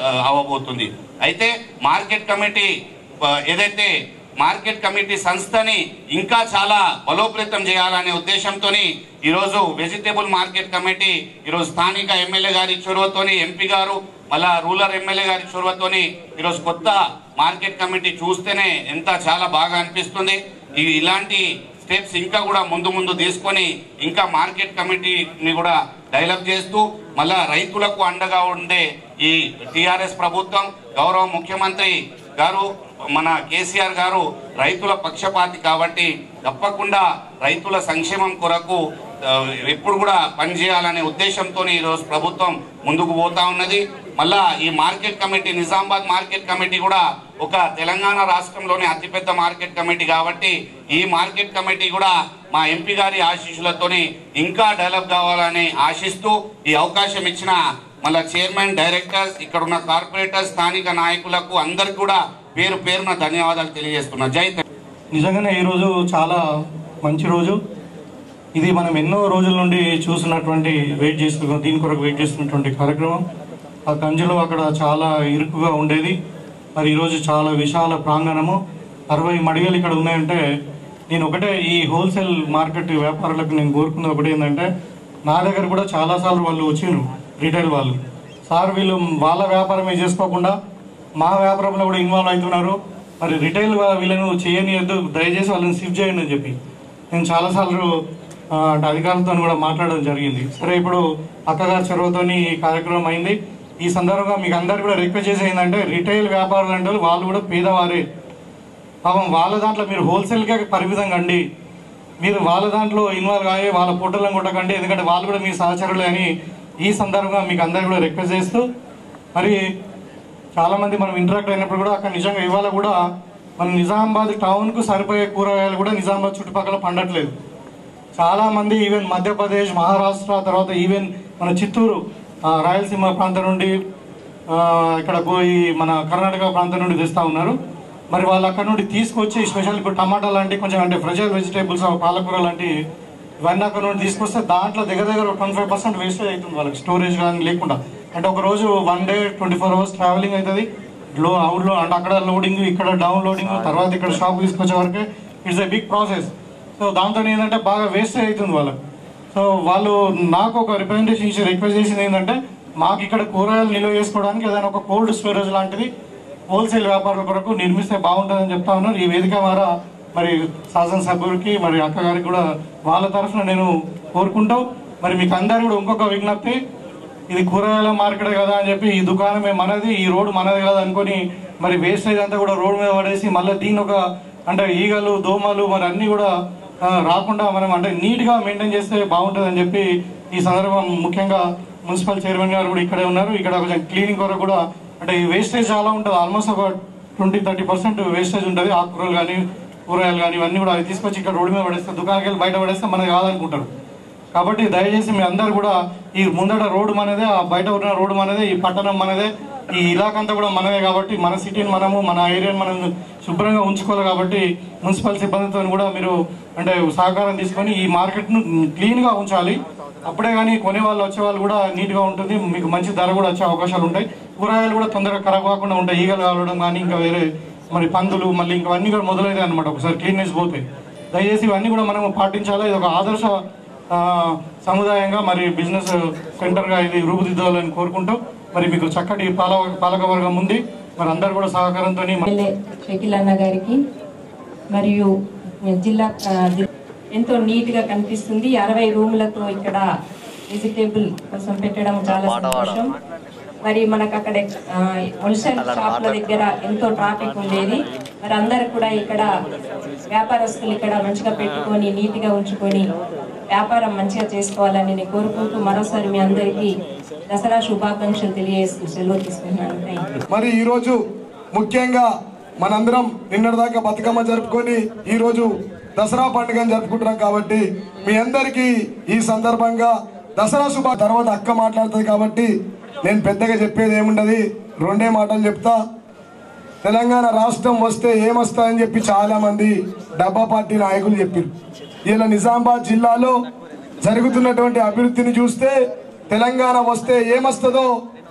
అవ్వబోతుంది అయితే మార్కెట్ కమిటీ ఆ, ఏదైతే మార్కెట్ కమిటీ సంస్థని ఇంకా చాలా బలోపేతం చేయాలనే ఉద్దేశంతో ఈరోజు వెజిటేబుల్ మార్కెట్ కమిటీ ఈరోజు స్థానిక ఎమ్మెల్యే గారి చొరవతోని ఎంపీ గారు మళ్ళా రూరల్ ఎమ్మెల్యే గారి చొరవతోని ఈరోజు కొత్త మార్కెట్ కమిటీ చూస్తేనే ఎంత చాలా బాగా అనిపిస్తుంది ఈ ఇలాంటి స్టెప్స్ ఇంకా కూడా ముందు ముందు తీసుకొని ఇంకా మార్కెట్ కమిటీని కూడా డెవలప్ చేస్తూ మళ్ళా రైతులకు అండగా ఉండే ఈ టిఆర్ఎస్ ప్రభుత్వం గౌరవ ముఖ్యమంత్రి గారు మన కేసీఆర్ గారు రైతుల పక్షపాతి కాబట్టి తప్పకుండా రైతుల సంక్షేమం కొరకు ఆ, ఎప్పుడు కూడా పనిచేయాలనే ఉద్దేశంతో ఈరోజు ప్రభుత్వం ముందుకు పోతా ఉన్నది మళ్ళా ఈ market committee Nizamabad market committee కూడా ఒక తెలంగాణ రాష్ట్రంలోనే అతిపెద్ద మార్కెట్ కమిటీ కాబట్టి ఈ మార్కెట్ కమిటీ కూడా మా ఎంపీ గారి ఆశీస్సులతోని ఇంకా డెవలప్ కావాలని ఆశిస్తూ ఈ అవకాశం ఇచ్చిన మళ్ళా చైర్మన్ డైరెక్టర్స్ ఇక్కడ ఉన్న కార్పొరేటర్స్ స్థానిక నాయకులకు అందరికి కూడా పేరు పేరున ధన్యవాదాలు తెలియజేస్తున్నా జై తెలంగాణ. నిజంగానే ఈరోజు చాలా మంచి రోజు ఇది మనం ఎన్నో రోజుల నుండి చూస్తున్నటువంటి వెయిట్ చేస్తున్న దీని కొరకు వెయిట్ చేస్తున్నటువంటి కార్యక్రమం ఆ కంజలో అక్కడ చాలా ఇరుకుగా ఉండేది మరి ఈరోజు చాలా విశాల ప్రాంగణము అరవై మడిగలు ఇక్కడ ఉన్నాయంటే నేను ఒకటే ఈ హోల్సేల్ మార్కెట్ వ్యాపారులకు నేను కోరుకున్నది ఒకటి ఏంటంటే నా దగ్గర కూడా చాలాసార్లు వాళ్ళు వచ్చిండ్రు రీటైల్ వాళ్ళు సార్ వీళ్ళు వాళ్ళ వ్యాపారమే చేసుకోకుండా మా వ్యాపారంలో కూడా ఇన్వాల్వ్ అవుతున్నారు మరి రిటైల్ వీళ్ళను చేయనియద్దు దయచేసి వాళ్ళని షిఫ్ట్ చేయండి అని చెప్పి నేను చాలాసార్లు ఆ, అంటే అధికారులతో కూడా మాట్లాడడం జరిగింది సరే ఇప్పుడు అక్కగారి చొరవతోని ఈ కార్యక్రమం అయింది ఈ సందర్భంగా మీకు అందరు కూడా రిక్వెస్ట్ చేసేది ఏంటంటే రిటైల్ వ్యాపారులు అంటే వాళ్ళు కూడా పేదవారే పాపం వాళ్ళ దాంట్లో మీరు హోల్సేల్కే పరిమితం కండి మీరు వాళ్ళ దాంట్లో ఇన్వాల్వ్ అయ్యి వాళ్ళ పొట్టలను కొట్టకండి ఎందుకంటే వాళ్ళు కూడా మీ సహచరులే అని ఈ సందర్భంగా మీకు అందరు కూడా రిక్వెస్ట్ చేస్తూ మరి చాలా మంది మనం ఇంటరాక్ట్ అయినప్పుడు కూడా అక్కడ నిజంగా ఇవాళ కూడా మన నిజామాబాద్ టౌన్కు సరిపోయే కూరగాయలు కూడా నిజామాబాద్ చుట్టుపక్కల పండట్లేదు చాలా మంది ఈవెన్ మధ్యప్రదేశ్ మహారాష్ట్ర తర్వాత ఈవెన్ మన చిత్తూరు ఆ, రాయలసీమ ప్రాంతం నుండి ఆ, ఇక్కడ పోయి మన కర్ణాటక ప్రాంతం నుండి తెస్తా ఉన్నారు మరి వాళ్ళు అక్కడ నుండి తీసుకొచ్చి స్పెషల్ ఇప్పుడు టమాటా లాంటి కొంచెం అంటే ఫ్రెజల్ వెజిటేబుల్స్ పాలకూర లాంటి ఇవన్నీ అక్కడ నుండి తీసుకొస్తే దాంట్లో దగ్గర దగ్గర ట్వంటీ ఫైవ్ పర్సెంట్ వేస్టేజ్ అవుతుంది వాళ్ళకి స్టోరేజ్ కానీ లేకుండా అంటే ఒక రోజు one day twenty four hours travelling అవుతుంది లో అవుట్లో అంటే అక్కడ లోడింగ్ ఇక్కడ డౌన్ లోడింగ్ తర్వాత ఇక్కడ షాప్ తీసుకొచ్చే వరకే it's a big process so దాంతో ఏంటంటే బాగా వేస్ట్ అవుతుంది వాళ్ళకి సో వాళ్ళు నాకు ఒక రిప్రజెంటేషన్ ఇచ్చి రిక్వెస్ట్ చేసింది ఏంటంటే మాకు ఇక్కడ కూరగాయలు నిల్వ చేసుకోవడానికి ఏదైనా ఒక కోల్డ్ స్టోరేజ్ లాంటిది హోల్సేల్ వ్యాపారుల కొరకు నిర్మిస్తే బాగుంటుందని చెప్తా ఉన్నారు ఈ వేదిక ద్వారా మరి శాసనసభ్యుడికి మరి అక్క గారికి కూడా వాళ్ళ తరఫున నేను కోరుకుంటూ మరి మీకు అందరు కూడా ఇంకొక విజ్ఞప్తి ఇది కూరగాయల మార్కెట్ కదా అని చెప్పి ఈ దుకాణమే మనది ఈ రోడ్డు మనది కదా అనుకొని మరి వేస్టేజ్ అంతా కూడా రోడ్డు మీద పడేసి మళ్ళీ దీని ఒక అంటే ఈగలు దోమలు మరి అన్నీ కూడా ఆ, రాకుండా మనం అంటే నీట్గా మెయింటైన్ చేస్తే బాగుంటుంది చెప్పి ఈ సందర్భం ముఖ్యంగా మున్సిపల్ చైర్మన్ గారు కూడా ఇక్కడే ఉన్నారు ఇక్కడ కొంచెం క్లీనింగ్ కొరకు కూడా అంటే ఈ వేస్టేజ్ చాలా ఉంటుంది ఆల్మోస్ట్ ఒక ట్వంటీ థర్టీ పర్సెంట్ వేస్టేజ్ ఉంటుంది ఆకుకూరలు కానీ కూరగాయలు కానీ ఇవన్నీ కూడా అవి తీసుకొచ్చి ఇక్కడ రోడ్డు మీద పడేస్తే దుకాణానికి వెళ్ళి బయట పడేస్తే మనది కాదనుకుంటారు కాబట్టి దయచేసి మీ అందరు కూడా ఈ ముందట రోడ్డు మనదే ఆ బయట ఉన్న రోడ్డు మనదే ఈ పట్టణం మనదే ఈ ఇలాకంతా కూడా మనదే కాబట్టి మన సిటీని మనము మన ఏరియాని మనం శుభ్రంగా ఉంచుకోవాలి కాబట్టి మున్సిపల్ సిబ్బందితో కూడా మీరు అంటే సహకారం తీసుకొని ఈ మార్కెట్ను క్లీన్గా ఉంచాలి అప్పుడే కానీ కొనే వాళ్ళు వచ్చే వాళ్ళు కూడా నీట్గా ఉంటుంది మీకు మంచి ధర కూడా వచ్చే అవకాశాలు ఉంటాయి కూరగాయలు కూడా తొందరగా ఖరాబ్ కాకుండా ఉంటాయి ఈగలు కావడం కానీ ఇంకా వేరే మరి పందులు మళ్ళీ ఇంకా అన్నీ కూడా మొదలైతాయి అనమాట ఒకసారి క్లీన్నెస్ పోతాయి దయచేసి ఇవన్నీ కూడా మనం పాటించాలి ఇది ఒక ఆదర్శ ఆ, సముదాయంగా మరి బిజినెస్ సెంటర్గా ఇది రూపుదిద్దాలని కోరుకుంటూ మరి మీకు చక్కటి పాల పాలకవర్గం ఉంది మరి అందరు కూడా సహకారంతో ఎమ్మెల్యే షకీల్ అన్న గారికి మరియు జిల్లా ఆ, జి- ఎంతో నీట్ గా కనిపిస్తుంది అరవై రూములతో ఇక్కడ వెజిటేబుల్ కోసం పెట్టడం చాలా సంతోషం మరి మనకు అక్కడ ఆ, హోల్సేల్ షాప్ల దగ్గర ఎంతో ట్రాఫిక్ ఉండేది మరి అందరు కూడా ఇక్కడ వ్యాపారస్తులు ఇక్కడ మంచిగా పెట్టుకొని నీట్ గా ఉంచుకొని వ్యాపారం మంచిగా చేసుకోవాలని నేను కోరుకుంటూ మరోసారి మీ అందరికీ దసరా శుభాకాంక్షలు తెలియజేస్తూ సెలవు తీసుకుంటున్నాను థ్యాంక్ యూ మరి ఈరోజు ముఖ్యంగా మనందరం నిన్నటిదాకా బతుకమ్మ జరుపుకొని ఈరోజు దసరా పండుగను జరుపుకుంటున్నాం కాబట్టి మీ అందరికీ ఈ సందర్భంగా దసరా శుభ తర్వాత అక్క మాట్లాడుతుంది కాబట్టి నేను పెద్దగా చెప్పేది ఏముండదు రెండే మాటలు చెప్తా తెలంగాణ రాష్ట్రం వస్తే ఏమొస్తాయని చెప్పి చాలా మంది డబ్బా పార్టీ నాయకులు చెప్పారు ఇలా నిజామాబాద్ జిల్లాలో జరుగుతున్నటువంటి అభివృద్ధిని చూస్తే తెలంగాణ వస్తే ఏమొస్తుందో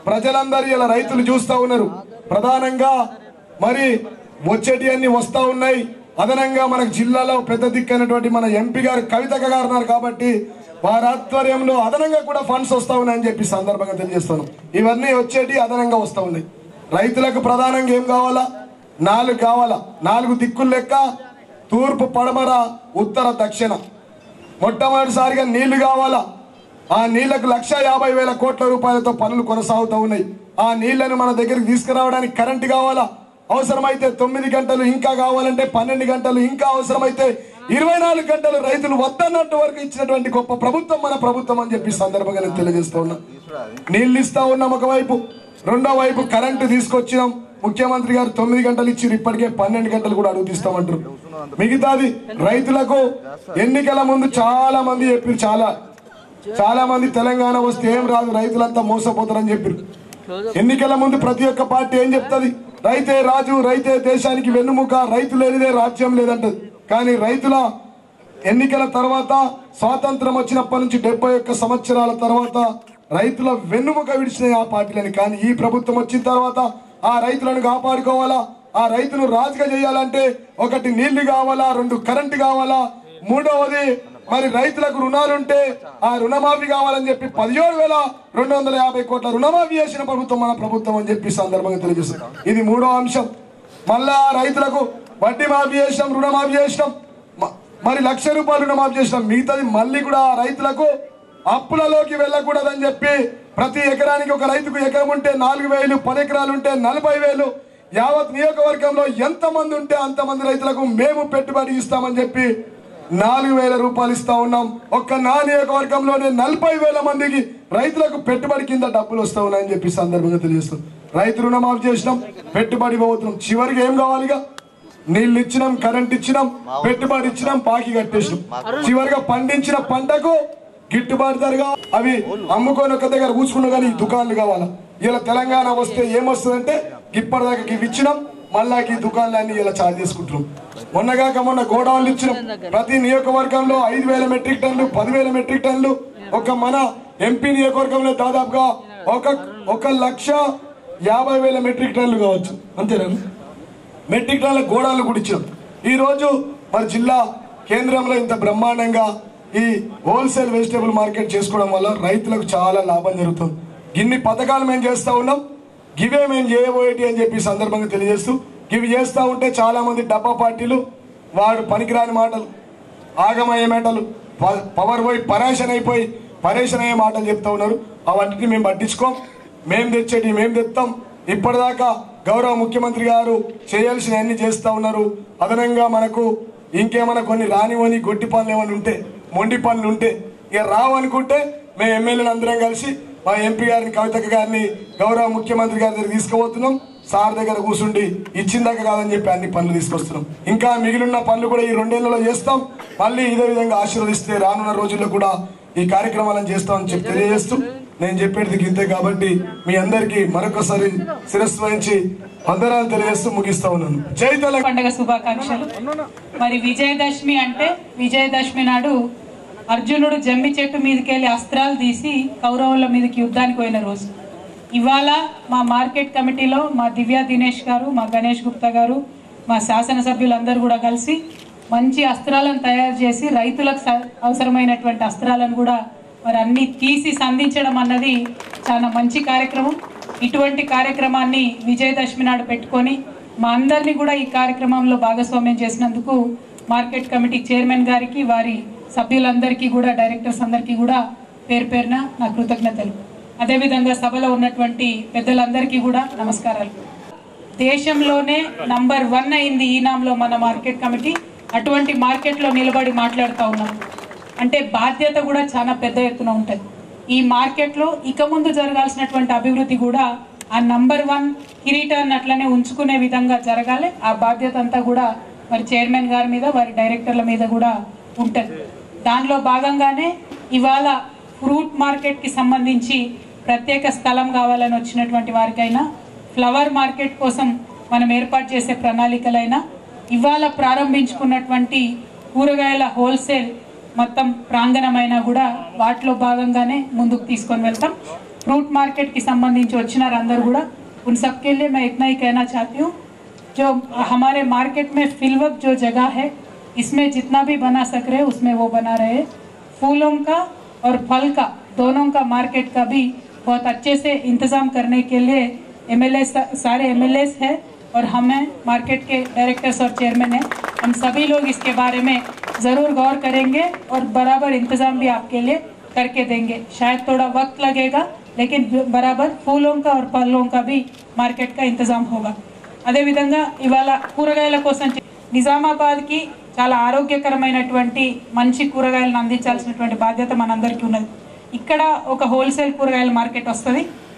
ప్రజలందరూ ఇలా రైతులు చూస్తూ ఉన్నారు ప్రధానంగా మరి వచ్చేటి అన్ని వస్తూ ఉన్నాయి అదనంగా మనకు జిల్లాలో పెద్ద దిక్కైనటువంటి మన ఎంపీ గారు కవితక్క గారు ఉన్నారు కాబట్టి వారి ఆధ్వర్యంలో అదనంగా కూడా ఫండ్స్ వస్తూ ఉన్నాయని చెప్పి సందర్భంగా తెలియజేస్తాను ఇవన్నీ వచ్చేటి అదనంగా వస్తూ ఉన్నాయి రైతులకు ప్రధానంగా ఏం కావాలా నాలుగు కావాలా నాలుగు దిక్కులు లెక్క తూర్పు పడమర ఉత్తర దక్షిణ మొట్టమొదటిసారిగా నీళ్లు కావాలా ఆ నీళ్లకు లక్ష యాభై వేల కోట్ల రూపాయలతో పనులు కొనసాగుతూ ఉన్నాయి ఆ నీళ్లను మన దగ్గరికి తీసుకురావడానికి కరెంటు కావాలా అవసరమైతే తొమ్మిది గంటలు ఇంకా కావాలంటే పన్నెండు గంటలు ఇంకా అవసరమైతే ఇరవై నాలుగు గంటలు రైతులు వద్దన్నట్టు వరకు ఇచ్చినటువంటి గొప్ప ప్రభుత్వం మన ప్రభుత్వం అని చెప్పి సందర్భంగా నేను తెలియజేస్తూ ఉన్నా నీళ్ళు ఇస్తా ఉన్నాం ఒకవైపు రెండో వైపు కరెంటు తీసుకొచ్చినాం ముఖ్యమంత్రి గారు తొమ్మిది గంటలు ఇచ్చి ఇప్పటికే పన్నెండు గంటలు కూడా అడుగుతీస్తామంటారు మిగతాది రైతులకు ఎన్నికల ముందు చాలా మంది చెప్పారు చాలా చాలా మంది తెలంగాణ వస్తే ఏం రాదు రైతులంతా మోసపోతారని చెప్పారు ఎన్నికల ముందు ప్రతి ఒక్క పార్టీ ఏం చెప్తుంది రైతే రాజు రైతే దేశానికి వెన్నుముక రైతు లేనిదే రాజ్యం లేదంటది కానీ రైతుల ఎన్నికల తర్వాత స్వాతంత్రం వచ్చినప్పటి నుంచి డెబ్బై ఒక్క సంవత్సరాల తర్వాత రైతుల వెన్నుముక విడిచినాయి ఆ పార్టీలని కానీ ఈ ప్రభుత్వం వచ్చిన తర్వాత ఆ రైతులను కాపాడుకోవాలా ఆ రైతును రాజుగా చేయాలంటే ఒకటి నీళ్లు కావాలా రెండు కరెంటు కావాలా మూడవది మరి రైతులకు రుణాలుంటే ఆ రుణమాఫీ కావాలని చెప్పి పదిహేడు వేల రెండు వందల యాభై కోట్ల రుణమాఫీ చేసిన ప్రభుత్వం మన ప్రభుత్వం అని చెప్పి సందర్భంగా తెలియజేస్తుంది ఇది మూడో అంశం మళ్ళా ఆ రైతులకు వడ్డీ మాఫీ చేసినాం రుణమాఫీ చేసినాం మ- మరి లక్ష రూపాయలు రుణమాఫీ చేసినాం మిగతాది మళ్ళీ కూడా ఆ రైతులకు అప్పులలోకి వెళ్ళకూడదని చెప్పి ప్రతి ఎకరానికి ఒక రైతుకు ఎకరం ఉంటే నాలుగు వేలు పది ఎకరాలు ఉంటే నలభై వేలు యావత్ నియోజకవర్గంలో ఎంత మంది ఉంటే అంతమంది రైతులకు మేము పెట్టుబడి ఇస్తామని చెప్పి నాలుగు వేల రూపాయలు ఇస్తా ఉన్నాం ఒక్క నా నియోజకవర్గంలోనే నలభై వేల మందికి రైతులకు పెట్టుబడి కింద డబ్బులు వస్తా ఉన్నాయని చెప్పి సందర్భంగా తెలియజేస్తాం రైతు రుణమాఫీ చేసినాం పెట్టుబడి పోతున్నాం చివరికి ఏం కావాలిగా నీళ్ళు ఇచ్చినాం కరెంట్ ఇచ్చినాం పెట్టుబడి ఇచ్చినాం పాకి కట్టేసినాం చివరిగా పండించిన పంటకు గిట్టుబాటు ధర కావాలి. అవి అమ్ముకొని ఒక దగ్గర కూర్చుకున్నా కానీ ఈ దుకాణాలు కావాలా ఇలా తెలంగాణ వస్తే ఏమొస్తుందంటే ఇప్పటిదాకా ఇవి ఇచ్చినాం మళ్ళా ఈ దుకాణాలన్నీ ఇలా చార్జ్ చేసుకుంటున్నాం మొన్నగాక మొన్న గోడౌన్లు ఇచ్చినాం ప్రతి నియోజకవర్గంలో ఐదు వేల మెట్రిక్ టన్లు పదివేల మెట్రిక్ టన్లు ఒక మన ఎంపీ నియోజకవర్గంలో దాదాపుగా ఒక ఒక లక్ష యాభై వేల మెట్రిక్ టన్లు కావచ్చు అంతేనా మెట్రిక్ టన్ల గోడాలు కూడా ఇచ్చాం ఈ రోజు మరి జిల్లా కేంద్రంలో ఇంత బ్రహ్మాండంగా ఈ హోల్సేల్ వెజిటేబుల్ మార్కెట్ చేసుకోవడం వల్ల రైతులకు చాలా లాభం జరుగుతుంది ఇన్ని పథకాలు మేము చేస్తా ఉన్నాం గివే మేము చేయబోయేటి అని చెప్పి ఈ సందర్భంగా తెలియజేస్తూ ఇవి చేస్తా ఉంటే చాలా మంది డబ్బా పార్టీలు వాడు పనికిరాని మాటలు ఆగమయ్యే మాటలు ప- పవర్ పోయి పరేషన్ అయిపోయి పరేషన్ అయ్యే మాటలు చెప్తా ఉన్నారు అవన్నిటిని మేము పట్టించుకోం మేము తెచ్చేటి మేము తెస్తాం ఇప్పటిదాకా గౌరవ ముఖ్యమంత్రి గారు చేయాల్సిన అన్ని చేస్తా ఉన్నారు అదనంగా మనకు ఇంకేమైనా కొన్ని రానివని గొట్టి పనులు ఏమైనా ఉంటే మొండి పనులు ఉంటే ఇక రావనుకుంటే మేము ఎమ్మెల్యేలు అందరం కలిసి మా ఎంపీ గారిని కవితక్క గారిని గౌరవ ముఖ్యమంత్రి గారి దగ్గర తీసుకుపోతున్నాం సార్ దగ్గర కూర్చుండి ఇచ్చిందాక కాదని చెప్పి అన్ని పనులు తీసుకొస్తున్నాం ఇంకా మిగిలిన పనులు కూడా ఈ రెండేళ్లలో చేస్తాం మళ్ళీ ఇదే విధంగా ఆశీర్వదిస్తే రానున్న రోజుల్లో కూడా ఈ కార్యక్రమాలను చేస్తామని చెప్పి తెలియజేస్తూ నేను చెప్పేది ఇంతే కాబట్టి మీ అందరికీ మరొకసారి శిరస్సు వహించి వందనాలు తెలియజేస్తూ ముగిస్తా ఉన్నాను జై తెలంగాణ పండుగ శుభాకాంక్షలు మరి విజయదశమి అంటే విజయదశమి నాడు అర్జునుడు జమ్మి చెట్టు మీదకెళ్ళి అస్త్రాలు తీసి కౌరవుల మీదకి యుద్ధానికి పోయిన రోజు ఇవాళ మా మార్కెట్ కమిటీలో మా దివ్య దినేష్ గారు మా గణేష్ గుప్తా గారు మా శాసనసభ్యులందరూ కూడా కలిసి మంచి అస్త్రాలను తయారు చేసి రైతులకు స- అవసరమైనటువంటి అస్త్రాలను కూడా మరి అన్ని తీసి సంధించడం అన్నది చాలా మంచి కార్యక్రమం ఇటువంటి కార్యక్రమాన్ని విజయదశమి నాడు పెట్టుకొని మా అందరినీ కూడా ఈ కార్యక్రమంలో భాగస్వామ్యం చేసినందుకు మార్కెట్ కమిటీ చైర్మన్ గారికి వారి సభ్యులందరికీ కూడా డైరెక్టర్స్ అందరికీ కూడా పేరు పేరున నా కృతజ్ఞతలు అదేవిధంగా సభలో ఉన్నటువంటి పెద్దలందరికీ కూడా నమస్కారాలు దేశంలోనే నంబర్ వన్ అయింది ఈనాంలో మన మార్కెట్ కమిటీ అటువంటి మార్కెట్లో నిలబడి మాట్లాడుతూ ఉన్నాం అంటే బాధ్యత కూడా చాలా పెద్ద ఎత్తున ఉంటుంది ఈ మార్కెట్లో ఇక ముందు జరగాల్సినటువంటి అభివృద్ధి కూడా ఆ నంబర్ వన్ కిరీటాన్ని అట్లనే ఉంచుకునే విధంగా జరగాలి ఆ బాధ్యత అంతా కూడా మరి చైర్మన్ గారి మీద వారి డైరెక్టర్ల మీద కూడా ఉంటుంది దానిలో భాగంగానే ఇవాళ ఫ్రూట్ మార్కెట్కి సంబంధించి ప్రత్యేక స్థలం కావాలని వచ్చినటువంటి వారికైనా ఫ్లవర్ మార్కెట్ కోసం మనం ఏర్పాటు చేసే ప్రణాళికలైనా ఇవాళ ప్రారంభించుకున్నటువంటి కూరగాయల హోల్సేల్ మొత్తం ప్రాంగణమైనా కూడా వాటిలో భాగంగానే ముందుకు తీసుకొని వెళ్తాం फ्रूट मार्केट की సంబంధించి వచ్చినారు అందరూ కూడా उन सबके लिए मैं इतना ही कहना चाहती हूँ जो हमारे मार्केट में फिलवक जो जगह है इसमें जितना भी बना सक रहे उसमें वो बना रहे फूलों का और फल का दोनों का मार्केट का भी बहुत अच्छे से इंतजाम करने के लिए एमएलए सारे एमएलए हैं और हमें मार्केट के डायरेक्टर्स और चेयरमैन हैं हम सभी लोग इसके बारे में ज़रूर गौर करेंगे और बराबर इंतजाम भी आपके लिए करके देंगे शायद थोड़ा वक्त लगेगा लेकिन बराबर फूलों का और फलों का भी మార్కెట్ కా ఇంతజాం హోగా అదేవిధంగా ఇవాళ కూరగాయల కోసం చే- నిజామాబాద్కి చాలా ఆరోగ్యకరమైనటువంటి మంచి కూరగాయలను అందించాల్సినటువంటి బాధ్యత మనందరికీ ఉన్నది ఇక్కడ ఒక హోల్సేల్ కూరగాయల మార్కెట్ వస్తుంది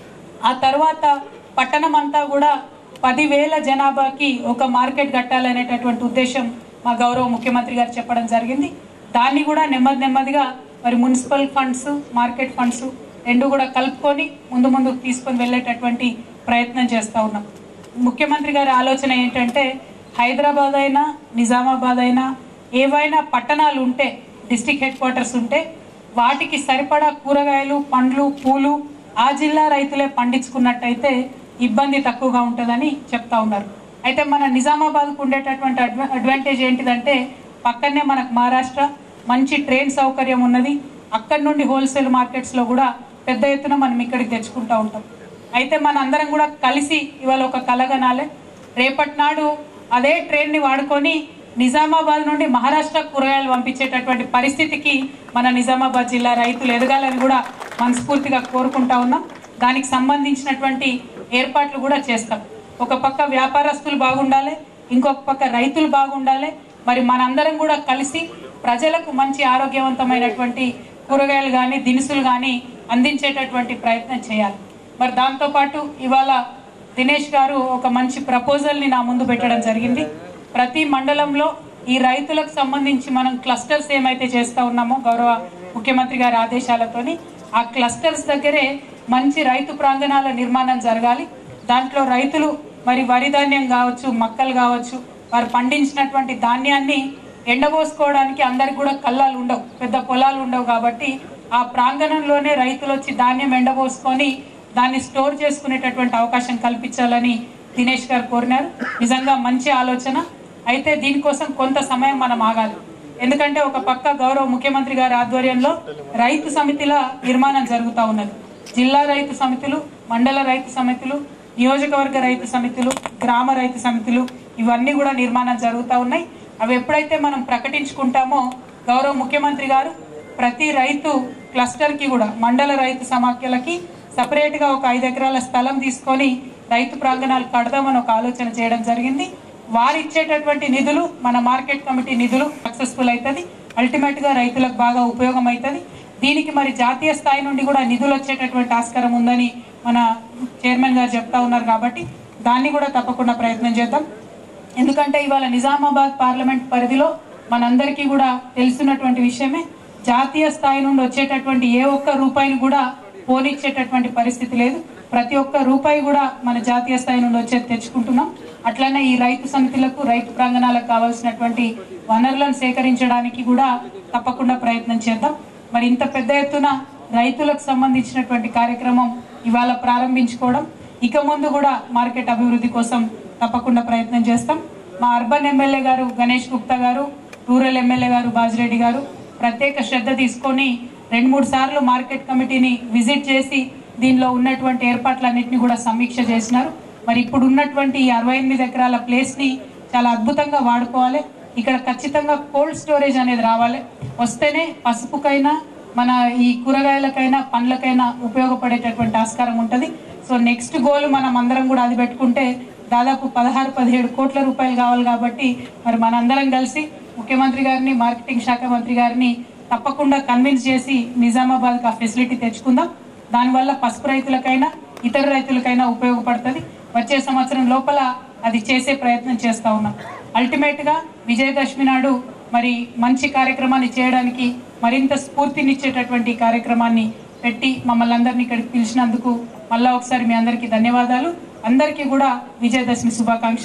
ఆ తర్వాత పట్టణం అంతా కూడా పదివేల జనాభాకి ఒక మార్కెట్ కట్టాలనేటటువంటి ఉద్దేశం మా గౌరవ ముఖ్యమంత్రి గారు చెప్పడం జరిగింది దాన్ని కూడా నెమ్మది నెమ్మదిగా మరి మున్సిపల్ ఫండ్స్ మార్కెట్ ఫండ్స్ రెండు కూడా కలుపుకొని ముందు ముందుకు తీసుకొని వెళ్ళేటటువంటి ప్రయత్నం చేస్తూ ఉన్నాం ముఖ్యమంత్రి గారి ఆలోచన ఏంటంటే హైదరాబాద్ అయినా నిజామాబాద్ అయినా ఏవైనా పట్టణాలు ఉంటే డిస్టిక్ హెడ్ క్వార్టర్స్ ఉంటే వాటికి సరిపడా కూరగాయలు పండ్లు పూలు ఆ జిల్లా రైతులే పండించుకున్నట్టయితే ఇబ్బంది తక్కువగా ఉంటుందని చెప్తా ఉన్నారు అయితే మన నిజామాబాద్కు ఉండేటటువంటి అడ్వా అడ్వాంటేజ్ ఏంటిదంటే పక్కనే మనకు మహారాష్ట్ర మంచి ట్రైన్ సౌకర్యం ఉన్నది అక్కడి నుండి హోల్సేల్ మార్కెట్స్లో కూడా పెద్ద ఎత్తున మనం ఇక్కడికి తెచ్చుకుంటూ ఉంటాం అయితే మన అందరం కూడా కలిసి ఇవాళ ఒక కలగనాలే రేపటి నాడు అదే ట్రైన్ని వాడుకొని నిజామాబాద్ నుండి మహారాష్ట్ర కూరగాయలు పంపించేటటువంటి పరిస్థితికి మన నిజామాబాద్ జిల్లా రైతులు ఎదగాలని కూడా మనస్ఫూర్తిగా కోరుకుంటా ఉన్నాం దానికి సంబంధించినటువంటి ఏర్పాట్లు కూడా చేస్తాం ఒక పక్క వ్యాపారస్తులు బాగుండాలి ఇంకొక పక్క రైతులు బాగుండాలి మరి మనందరం కూడా కలిసి ప్రజలకు మంచి ఆరోగ్యవంతమైనటువంటి కూరగాయలు కానీ దినుసులు కానీ అందించేటటువంటి ప్రయత్నం చేయాలి మరి దాంతోపాటు ఇవాళ దినేష్ గారు ఒక మంచి ప్రపోజల్ని నా ముందు పెట్టడం జరిగింది ప్రతి మండలంలో ఈ రైతులకు సంబంధించి మనం క్లస్టర్స్ ఏమైతే చేస్తా ఉన్నామో గౌరవ ముఖ్యమంత్రి గారి ఆదేశాలతోని ఆ క్లస్టర్స్ దగ్గరే మంచి రైతు ప్రాంగణాల నిర్మాణం జరగాలి దాంట్లో రైతులు మరి వరి ధాన్యం కావచ్చు మక్కలు కావచ్చు వారు పండించినటువంటి ధాన్యాన్ని ఎండబోసుకోవడానికి అందరికి కూడా కళ్ళాలు ఉండవు పెద్ద పొలాలు ఉండవు కాబట్టి ఆ ప్రాంగణంలోనే రైతులు వచ్చి ధాన్యం ఎండబోసుకొని దాన్ని స్టోర్ చేసుకునేటటువంటి అవకాశం కల్పించాలని దినేష్ గారు కోరినారు నిజంగా మంచి ఆలోచన అయితే దీనికోసం కొంత సమయం మనం ఆగాలి ఎందుకంటే ఒక పక్క గౌరవ ముఖ్యమంత్రి గారి ఆధ్వర్యంలో రైతు సమితిల నిర్మాణం జరుగుతూ ఉన్నది జిల్లా రైతు సమితులు మండల రైతు సమితులు నియోజకవర్గ రైతు సమితులు గ్రామ రైతు సమితులు ఇవన్నీ కూడా నిర్మాణం జరుగుతూ ఉన్నాయి అవి ఎప్పుడైతే మనం ప్రకటించుకుంటామో గౌరవ ముఖ్యమంత్రి గారు ప్రతి రైతు క్లస్టర్కి కూడా మండల రైతు సమాఖ్యలకి సపరేట్గా ఒక ఐదు ఎకరాల స్థలం తీసుకొని రైతు ప్రాంగణాలు కడదామని ఒక ఆలోచన చేయడం జరిగింది వారు ఇచ్చేటటువంటి నిధులు మన మార్కెట్ కమిటీ నిధులు సక్సెస్ఫుల్ అవుతుంది అల్టిమేట్గా రైతులకు బాగా ఉపయోగం అవుతుంది దీనికి మరి జాతీయ స్థాయి నుండి కూడా నిధులు వచ్చేటటువంటి ఆస్కారం ఉందని మన చైర్మన్ గారు చెప్తా ఉన్నారు కాబట్టి దాన్ని కూడా తప్పకుండా ప్రయత్నం చేద్దాం ఎందుకంటే ఇవాళ నిజామాబాద్ పార్లమెంట్ పరిధిలో మనందరికీ కూడా తెలుసున్నటువంటి విషయమే జాతీయ స్థాయి నుండి వచ్చేటటువంటి ఏ ఒక్క రూపాయిని కూడా పోనిచ్చేటటువంటి పరిస్థితి లేదు ప్రతి ఒక్క రూపాయి కూడా మన జాతీయ స్థాయి నుండి వచ్చేది తెచ్చుకుంటున్నాం అట్లనే ఈ రైతు సమితులకు రైతు ప్రాంగణాలకు కావాల్సినటువంటి వనరులను సేకరించడానికి కూడా తప్పకుండా ప్రయత్నం చేద్దాం మరి ఇంత పెద్ద ఎత్తున రైతులకు సంబంధించినటువంటి కార్యక్రమం ఇవాళ ప్రారంభించుకోవడం ఇక ముందు కూడా మార్కెట్ అభివృద్ధి కోసం తప్పకుండా ప్రయత్నం చేస్తాం మా అర్బన్ ఎమ్మెల్యే గారు గణేష్ గుప్తా గారు రూరల్ ఎమ్మెల్యే గారు బాజిరెడ్డి గారు ప్రత్యేక శ్రద్ధ తీసుకొని రెండు మూడు సార్లు మార్కెట్ కమిటీని విజిట్ చేసి దీనిలో ఉన్నటువంటి ఏర్పాట్లన్నింటినీ కూడా సమీక్ష చేసినారు మరి ఇప్పుడు ఉన్నటువంటి ఈ అరవై ఎనిమిది ఎకరాల ప్లేస్ని చాలా అద్భుతంగా వాడుకోవాలి ఇక్కడ ఖచ్చితంగా కోల్డ్ స్టోరేజ్ అనేది రావాలి వస్తేనే పసుపుకైనా మన ఈ కూరగాయలకైనా పండ్లకైనా ఉపయోగపడేటటువంటి ఆస్కారం ఉంటుంది సో నెక్స్ట్ గోల్ మనం అందరం కూడా అది పెట్టుకుంటే దాదాపు పదహారు పదిహేడు కోట్ల రూపాయలు కావాలి కాబట్టి మరి మనందరం కలిసి ముఖ్యమంత్రి గారిని మార్కెటింగ్ శాఖ మంత్రి గారిని తప్పకుండా కన్విన్స్ చేసి నిజామాబాద్కి ఆ ఫెసిలిటీ తెచ్చుకుందాం దానివల్ల పసుపు రైతులకైనా ఇతర రైతులకైనా ఉపయోగపడుతుంది వచ్చే సంవత్సరం లోపల అది చేసే ప్రయత్నం చేస్తూ ఉన్నాం అల్టిమేట్గా విజయదశమి నాడు మరి మంచి కార్యక్రమాన్ని చేయడానికి మరింత స్ఫూర్తినిచ్చేటటువంటి కార్యక్రమాన్ని పెట్టి మమ్మల్ని అందరినీ ఇక్కడికి పిలిచినందుకు మళ్ళా ఒకసారి మీ అందరికీ ధన్యవాదాలు అందరికీ కూడా విజయదశమి శుభాకాంక్షలు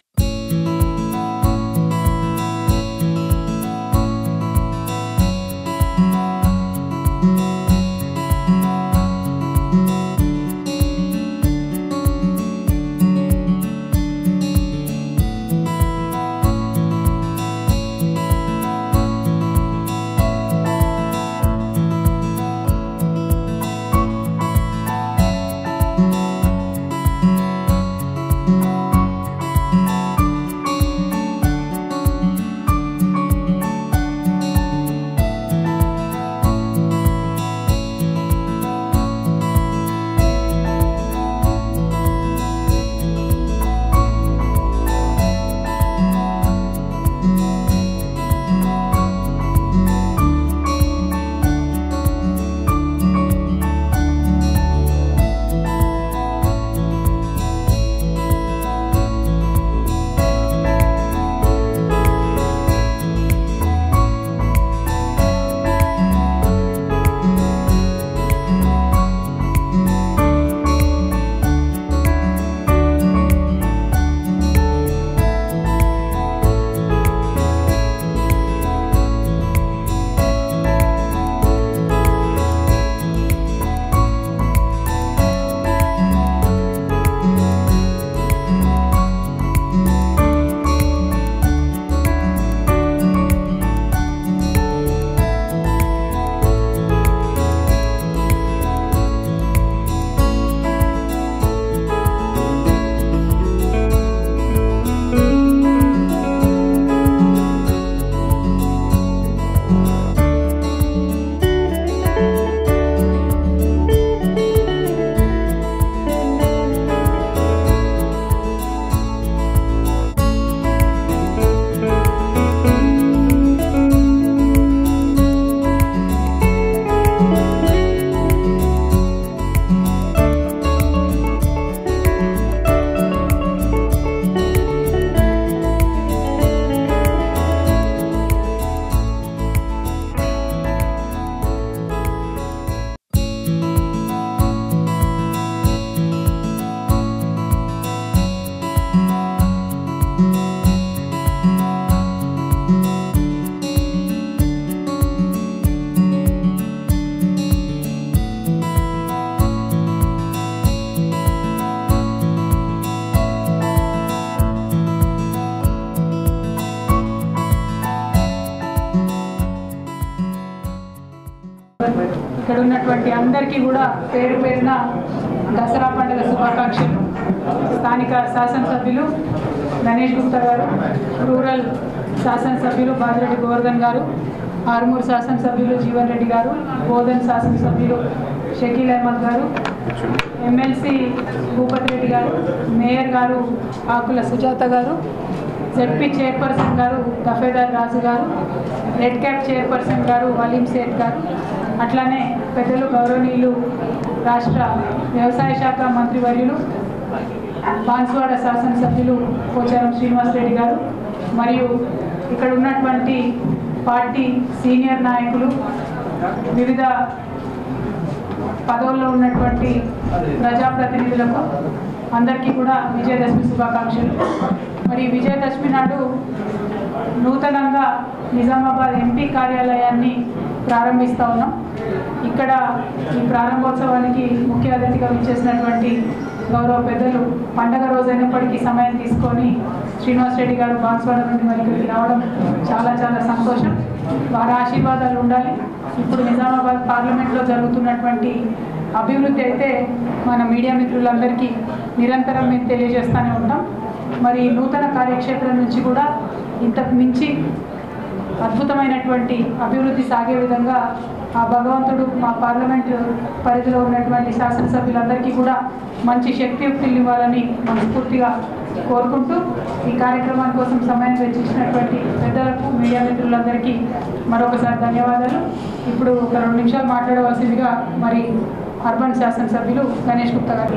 ఇక్కడ ఉన్నటువంటి అందరికీ కూడా పేరు పేరున దసరా పండుగ శుభాకాంక్షలు స్థానిక శాసనసభ్యులు గణేష్ గుప్తా గారు రూరల్ శాసనసభ్యులు బాజిరెడ్డి గోవర్ధన్ గారు ఆరుమూరు శాసనసభ్యులు జీవన్ రెడ్డి గారు బోధన్ శాసనసభ్యులు షకీల్ అహ్మద్ గారు ఎమ్మెల్సీ భూపతి రెడ్డి గారు మేయర్ గారు ఆకుల సుజాత గారు జెడ్పీ చైర్పర్సన్ గారు గఫేదార్ రాజు గారు రెడ్ క్యాప్ చైర్పర్సన్ గారు వలీం సేఠ్ గారు అట్లానే పెద్దలు గౌరవనీయులు రాష్ట్ర వ్యవసాయ శాఖ మంత్రివర్యులు బాన్స్వాడ శాసనసభ్యులు పోచారం శ్రీనివాసరెడ్డి గారు మరియు ఇక్కడ ఉన్నటువంటి పార్టీ సీనియర్ నాయకులు వివిధ పదవుల్లో ఉన్నటువంటి ప్రజాప్రతినిధులకు అందరికీ కూడా విజయదశమి శుభాకాంక్షలు మరి విజయదశమి నాడు నూతనంగా నిజామాబాద్ ఎంపీ కార్యాలయాన్ని ప్రారంభిస్తా ఉన్నాం ఇక్కడ ఈ ప్రారంభోత్సవానికి ముఖ్య అతిథిగా విచ్చేసినటువంటి గౌరవ పెద్దలు పండగ రోజు అయినప్పటికీ సమయం తీసుకొని శ్రీనివాస్ రెడ్డి గారు బాన్స్వాడ నుండి మరి ఇక్కడికి రావడం చాలా చాలా సంతోషం వారి ఆశీర్వాదాలు ఉండాలి ఇప్పుడు నిజామాబాద్ పార్లమెంట్లో జరుగుతున్నటువంటి అభివృద్ధి అయితే మన మీడియా మిత్రులందరికీ నిరంతరం మేము తెలియజేస్తూనే ఉంటాం మరి నూతన కార్యక్షేత్రం నుంచి కూడా ఇంతకు మించి అద్భుతమైనటువంటి అభివృద్ధి సాగే విధంగా ఆ భగవంతుడు మా పార్లమెంటు పరిధిలో ఉన్నటువంటి శాసనసభ్యులందరికీ కూడా మంచి శక్తియుక్తులు ఇవ్వాలని మనస్ఫూర్తిగా కోరుకుంటూ ఈ కార్యక్రమాల కోసం సమయం వెచ్చించినటువంటి పెద్దలకు మీడియా మిత్రులందరికీ మరొకసారి ధన్యవాదాలు ఇప్పుడు ఒక రెండు నిమిషాలు మాట్లాడవలసిందిగా మరి అర్బన్ శాసనసభ్యులు గణేష్ గుప్తా గారు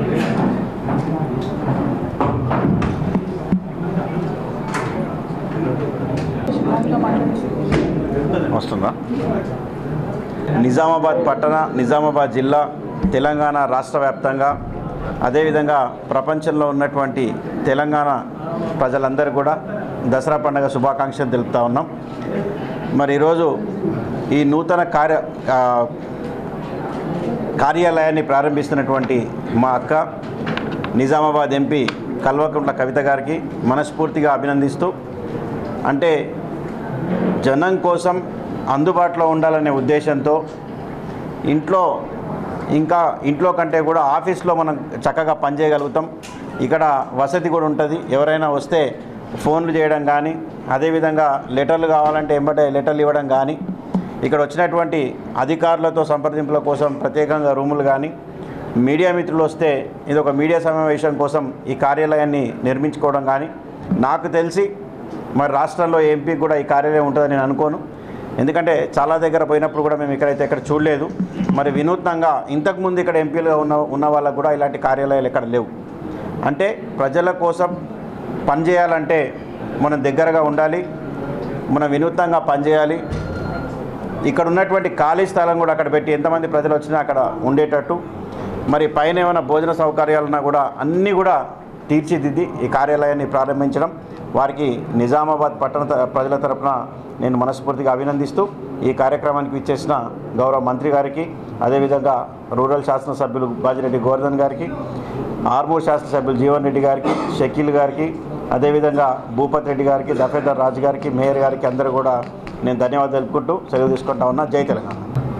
వస్తుందా నిజామాబాద్ పట్టణ నిజామాబాద్ జిల్లా తెలంగాణ రాష్ట్ర వ్యాప్తంగా అదేవిధంగా ప్రపంచంలో ఉన్నటువంటి తెలంగాణ ప్రజలందరూ కూడా దసరా పండుగ శుభాకాంక్షలు తెలుపుతా ఉన్నాం మరి ఈరోజు ఈ నూతన కార్య ఆ, కార్యాలయాన్ని ప్రారంభిస్తున్నటువంటి మా అక్క నిజామాబాద్ ఎంపీ కల్వకుంట్ల కవిత గారికి మనస్ఫూర్తిగా అభినందిస్తూ అంటే జనం కోసం అందుబాటులో ఉండాలనే ఉద్దేశంతో ఇంట్లో ఇంకా ఇంట్లో కంటే కూడా ఆఫీస్లో మనం చక్కగా పనిచేయగలుగుతాం ఇక్కడ వసతి కూడా ఉంటుంది ఎవరైనా వస్తే ఫోన్లు చేయడం కానీ అదేవిధంగా లెటర్లు కావాలంటే ఎంబటే లెటర్లు ఇవ్వడం కానీ ఇక్కడ వచ్చినటువంటి అధికారులతో సంప్రదింపుల కోసం ప్రత్యేకంగా రూములు కానీ మీడియా మిత్రులు వస్తే ఇది ఒక మీడియా సమావేశం కోసం ఈ కార్యాలయాన్ని నిర్మించుకోవడం కానీ నాకు తెలిసి మరి రాష్ట్రంలో ఎంపీ కూడా ఈ కార్యాలయం ఉంటుందని నేను అనుకోను ఎందుకంటే చాలా దగ్గర పోయినప్పుడు కూడా మేము ఇక్కడైతే ఇక్కడ చూడలేదు మరి వినూత్నంగా ఇంతకుముందు ఇక్కడ ఎంపీలుగా ఉన్న ఉన్న వాళ్ళకు కూడా ఇలాంటి కార్యాలయాలు ఇక్కడ లేవు అంటే ప్రజల కోసం పనిచేయాలంటే మనం దగ్గరగా ఉండాలి మనం వినూత్నంగా పనిచేయాలి ఇక్కడ ఉన్నటువంటి ఖాళీ స్థలం కూడా అక్కడ పెట్టి ఎంతమంది ప్రజలు వచ్చినా అక్కడ ఉండేటట్టు మరి పైన ఏమైనా భోజన సౌకర్యాలున్నా కూడా అన్నీ కూడా తీర్చిదిద్ది ఈ కార్యాలయాన్ని ప్రారంభించడం వారికి నిజామాబాద్ పట్టణ త- ప్రజల తరపున నేను మనస్ఫూర్తిగా అభినందిస్తూ ఈ కార్యక్రమానికి ఇచ్చేసిన గౌరవ మంత్రి గారికి అదేవిధంగా రూరల్ శాసనసభ్యులు బాజిరెడ్డి గోవర్ధన్ గారికి ఆర్మూర్ శాసనసభ్యులు జీవన్ రెడ్డి గారికి షకీల్ గారికి అదేవిధంగా భూపతి రెడ్డి గారికి దఫేదార్ రాజు గారికి మేయర్ గారికి అందరూ కూడా నేను ధన్యవాదాలు తెలుపుకుంటూ సెలవు తీసుకుంటా ఉన్నా జై తెలంగాణ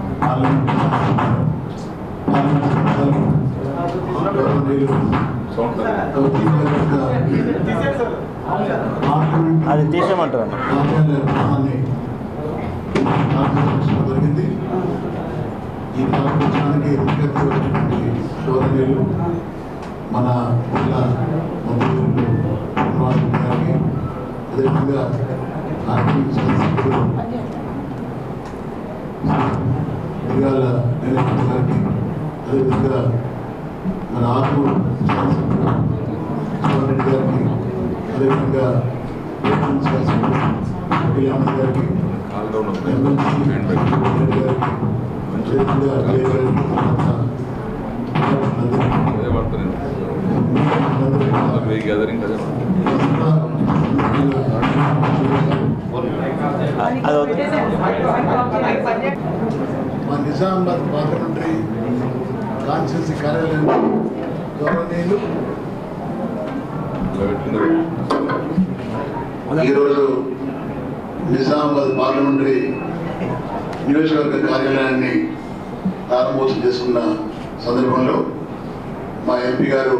అది తీసేయమంటారు జరిగింది ఈ కార్యక్రమానికి ముఖ్య అతిథి వచ్చినటువంటి సోదరులు మన జిల్లా మంత్రులు కుమార్ గారికి అదేవిధంగా ఆర్థిక శాస్త్రులు దిగాల నిరంజన్ గారికి అదేవిధంగా మన ఆత్మూరు శాసనసభ్యులు జీవన్ రెడ్డి గారికి అదేవిధంగా ఏపీ శాసనసభ్యులు షకీల్ అహ్మద్ గారికి ఎమ్మెల్సీ రెడ్డి గారికి అదేవిధంగా జయ గారికి మా నిజామాబాద్ పార్లమెంటరీ కాన్స్టిట్యూన్సీ కార్యాలయం గౌరవనీయులు ఈరోజు నిజామాబాద్ పార్లమెంటరీ నియోజకవర్గ కార్యాలయాన్ని ప్రారంభోత్సవం చేసుకున్న సందర్భంలో మా ఎంపీ గారు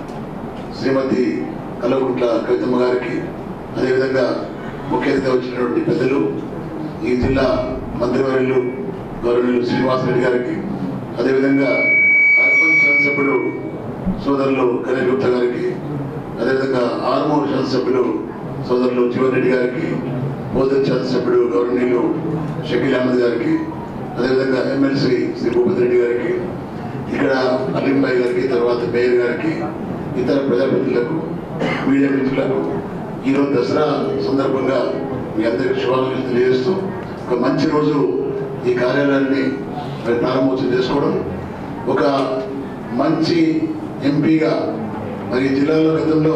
శ్రీమతి కల్వకుంట్ల కవితమ్మ గారికి అదేవిధంగా ముఖ్య అతిథిగా వచ్చినటువంటి పెద్దలు ఈ జిల్లా మంత్రివర్యులు గౌరవనీయులు శ్రీనివాసరెడ్డి గారికి అదేవిధంగా అర్బన్ శాసనసభ్యుడు సోదరులు గణేష్ గుప్తా గారికి అదేవిధంగా ఆర్మూర్ శాసనసభ్యులు సోదరులు జీవన్ రెడ్డి గారికి బోధన శాసనసభ్యుడు గౌరవనీయులు షకీల్ అహ్మద్ గారికి అదేవిధంగా ఎమ్మెల్సీ శ్రీ భూపతి రెడ్డి గారికి ఇక్కడ అలీంబాయి గారికి తర్వాత మేయర్ గారికి ఇతర ప్రజాప్రతినిధులకు మీడియా మిత్రులకు ఈరోజు దసరా సందర్భంగా మీ అందరికీ శుభాకాంక్షలు తెలియజేస్తూ ఒక మంచి రోజు ఈ కార్యాలయాన్ని మరి ప్రారంభోత్సవం చేసుకోవడం ఒక మంచి ఎంపీగా మరి ఈ జిల్లాలో గతంలో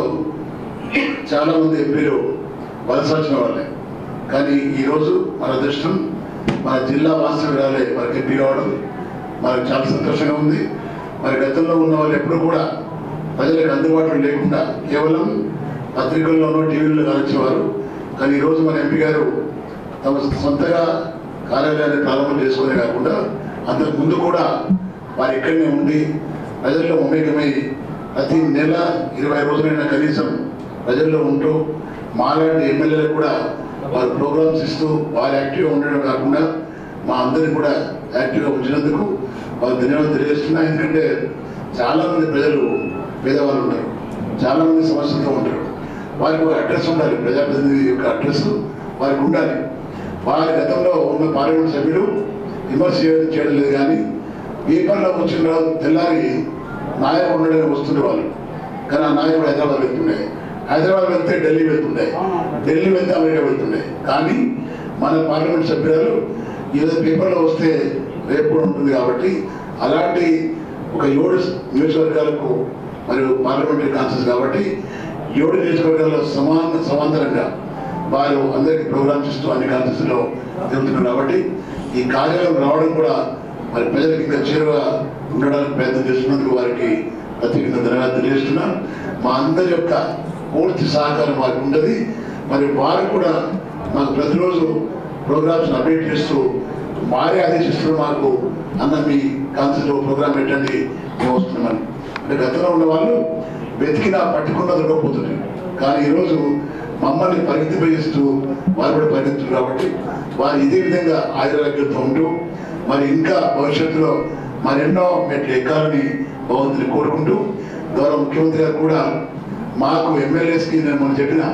చాలా మంది ఎంపీలు వలస వచ్చిన వాళ్ళే కానీ ఈరోజు మన అదృష్టం మన జిల్లా వాస్తవ్యాలే మనకి ఎంపీ కావడం మనకు చాలా సంతోషంగా ఉంది మరి గతంలో ఉన్న వాళ్ళు ఎప్పుడు కూడా ప్రజలకు అందుబాటులో లేకుండా కేవలం పత్రికల్లోనూ టీవీల్లో కానిచ్చేవారు కానీ ఈరోజు మన ఎంపీ గారు తమ సొంతగా కార్యాలయాన్ని ప్రారంభం చేసుకునే కాకుండా అంతకు ముందు కూడా వారు ఇక్కడనే ఉండి ప్రజల్లో మమేకమై ప్రతి నెల ఇరవై రోజులైనా కనీసం ప్రజల్లో ఉంటూ మాలాంటి ఎమ్మెల్యేలు కూడా వారు ప్రోగ్రామ్స్ ఇస్తూ వారు యాక్టివ్గా ఉండడం కాకుండా మా అందరిని కూడా యాక్టివ్గా ఉంచినందుకు వారు ధన్యవాదాలు తెలియజేస్తున్నా ఎందుకంటే చాలా మంది ప్రజలు పేదవాళ్ళు ఉంటారు చాలా మంది సమస్యలతో ఉంటారు వారికి ఒక అడ్రస్ ఉండాలి ప్రజాప్రతినిధి యొక్క అడ్రస్ వారికి ఉండాలి వారి గతంలో ఉన్న పార్లమెంట్ సభ్యులు విమర్శ చేయడం చేయడం లేదు కానీ పేపర్లో వచ్చిన రోజు తెల్లారి నాయకుడు ఉండడానికి వస్తుండే వాళ్ళు కానీ ఆ నాయకుడు హైదరాబాద్ వెళ్తుండే హైదరాబాద్ వెళ్తే ఢిల్లీ వెళ్తుండే ఢిల్లీ వెళ్తే అమెరికా వెళ్తుండే కానీ మన పార్లమెంట్ సభ్యురాలు ఏదో పేపర్లో వస్తే రేపు కూడా ఉంటుంది కాబట్టి అలాంటి ఒక ఏడు నియోజకవర్గాలకు మరియు పార్లమెంటరీ కాన్సెస్ కాబట్టి ఏడు నియోజకవర్గాల్లో సమాన సమాంతరంగా వారు అందరికీ ప్రోగ్రామ్స్ ఇస్తూ అన్ని కాన్సెస్లో జరుగుతున్నారు కాబట్టి ఈ కార్యాలయం రావడం కూడా మరి ప్రజలకు ఇంకా చేరువగా ఉండడానికి ప్రయత్నం చేస్తున్నందుకు వారికి ప్రత్యేకంగా ధన్యవాదాలు తెలియజేస్తున్నాను మా అందరి యొక్క పూర్తి సహకారం వారికి ఉండదు మరి వారు కూడా మాకు ప్రతిరోజు ప్రోగ్రామ్స్ అప్డేట్ చేస్తూ వారే ఆదేశిస్తున్నారు మాకు అన్న మీ కాన్సెప్ట్ ప్రోగ్రామ్ పెట్టండి మేము వస్తున్నామని అంటే గతంలో ఉన్న వాళ్ళు వెతికినా పట్టుకున్నా దొరకకపోతుంది కానీ ఈరోజు మమ్మల్ని పరిగెత్తిపోయిస్తూ వారు కూడా పరిగెత్తున్నారు కాబట్టి వారు ఇదే విధంగా ఆయుర్వేదంతో ఉంటూ మరి ఇంకా భవిష్యత్తులో మరెన్నో మెట్లు ఎక్కాలని భగవంతుని కోరుకుంటూ గౌరవ ముఖ్యమంత్రి గారు కూడా మాకు ఎమ్మెల్యేస్కి నేను మనం చెప్పిన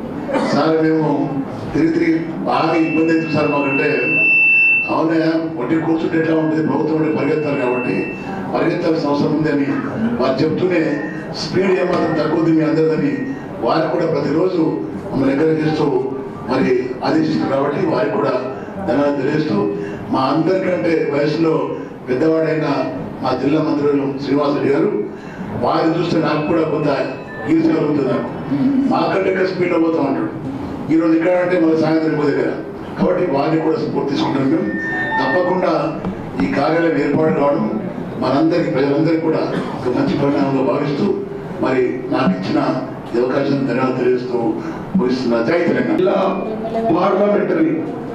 సార్ మేము తిరిగి తిరిగి బాగా ఇబ్బంది అవుతుంది సార్ మాకంటే అవునే వడ్డీ కూర్చుంటే ఎట్లా ఉంటుంది ప్రభుత్వం నుండి పరిగెత్తాలి కాబట్టి పరిగెత్తాల్సిన అవసరం ఉంది అని వారు చెప్తూనే స్పీడ్ ఏమాత్రం తగ్గుద్ది మీ అందరిదని వారు కూడా ప్రతిరోజు మమ్మల్ని ఎంకరేజ్ చేస్తూ మరి ఆదేశిస్తారు కాబట్టి వారికి కూడా ధన్యవాదాలు తెలియజేస్తూ మా అందరికంటే వయసులో పెద్దవాడైన మా జిల్లా మంత్రులు శ్రీనివాసరెడ్డి గారు వారిని చూస్తే నాకు కూడా కొంత ఈర్ష్య కలుగుతుంది నాకు మాకంటే ఎక్కువ స్పీడ్లో పోతా ఉంటాడు ఈరోజు ఇక్కడ అంటే మన సాయంత్రం ఇంకో దగ్గర కాబట్టి వారిని కూడా సపోర్ట్ తీసుకుంటాం మేము తప్పకుండా ఈ కార్యాలయం ఏర్పాటు కావడం మనందరికీ ప్రజలందరికీ కూడా ఒక మంచి పరిణామంగా భావిస్తూ మరి నాకు ఇచ్చిన ఈ అవకాశం ధన్యవాదాలు తెలియజేస్తూ ముగిస్తున్నా జై తెలంగాణ జిల్లా పార్లమెంటరీ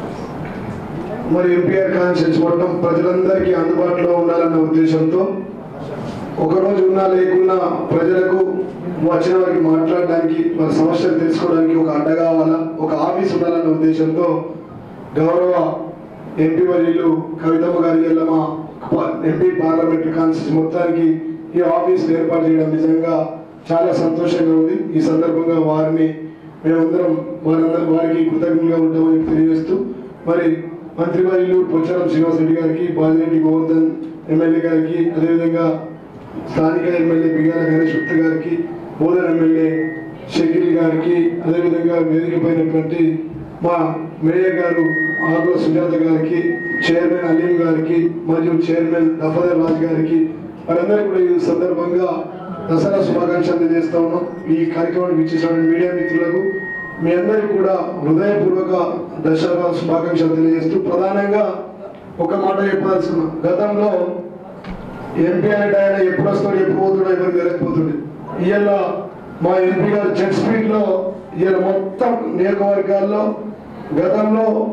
మరి ఎంపీఆర్ కాన్స్టిట్యూన్స్ మొత్తం ప్రజలందరికీ అందుబాటులో ఉండాలన్న ఉద్దేశంతో ఒకరోజు ఉన్నా లేకున్నా ప్రజలకు వచ్చిన వారికి మాట్లాడడానికి వారి సమస్యలు తెలుసుకోవడానికి ఒక అడ్డ కావాలా ఒక ఆఫీస్ ఉండాలన్న ఉద్దేశంతో గౌరవ ఎంపీ వర్యులు కవితమ్మ గారి వల్ల మా పా- ఎంపీ పార్లమెంటరీ కాన్స్టిట్యూన్స్ మొత్తానికి ఈ ఆఫీస్ ఏర్పాటు చేయడం నిజంగా చాలా సంతోషంగా ఉంది ఈ సందర్భంగా వారిని మేమందరం వారందరం వారికి కృతజ్ఞతగా ఉంటామని తెలియజేస్తూ మరి మంత్రివర్యులు పొచ్చారం శ్రీనివాసరెడ్డి గారికి బాజిరెడ్డి గోవర్ధన్ ఎమ్మెల్యే గారికి అదేవిధంగా స్థానిక ఎమ్మెల్యే బిగాల గణేష్ గుప్త గారికి బోధన ఎమ్మెల్యే షకీల్ గారికి అదేవిధంగా వేదికపైనటువంటి మా మేయర్ గారు ఆకుల సుజాత గారికి చైర్మన్ అలీం గారికి మరియు చైర్మన్ దఫదర్ రాజ్ గారికి వారందరికీ కూడా ఈ సందర్భంగా దసరా శుభాకాంక్షలు తెలియజేస్తా ఉన్నాం ఈ కార్యక్రమానికి ఇచ్చేసిన మీడియా మిత్రులకు మీ అందరికీ కూడా హృదయపూర్వక దసరా శుభాకాంక్షలు తెలియజేస్తూ ప్రధానంగా ఒక మాట చెప్పదలుచుకున్నాం గతంలో ఎంపీ అంటే ఆయన ఎప్పుడు వస్తాడు ఎప్పుడు పోతాడో ఎవరికి తెలియకపోతుండే ఇవాళ మా ఎంపీ గారు జెట్ స్పీడ్ లో ఇవాళ మొత్తం నియోజకవర్గాల్లో గతంలో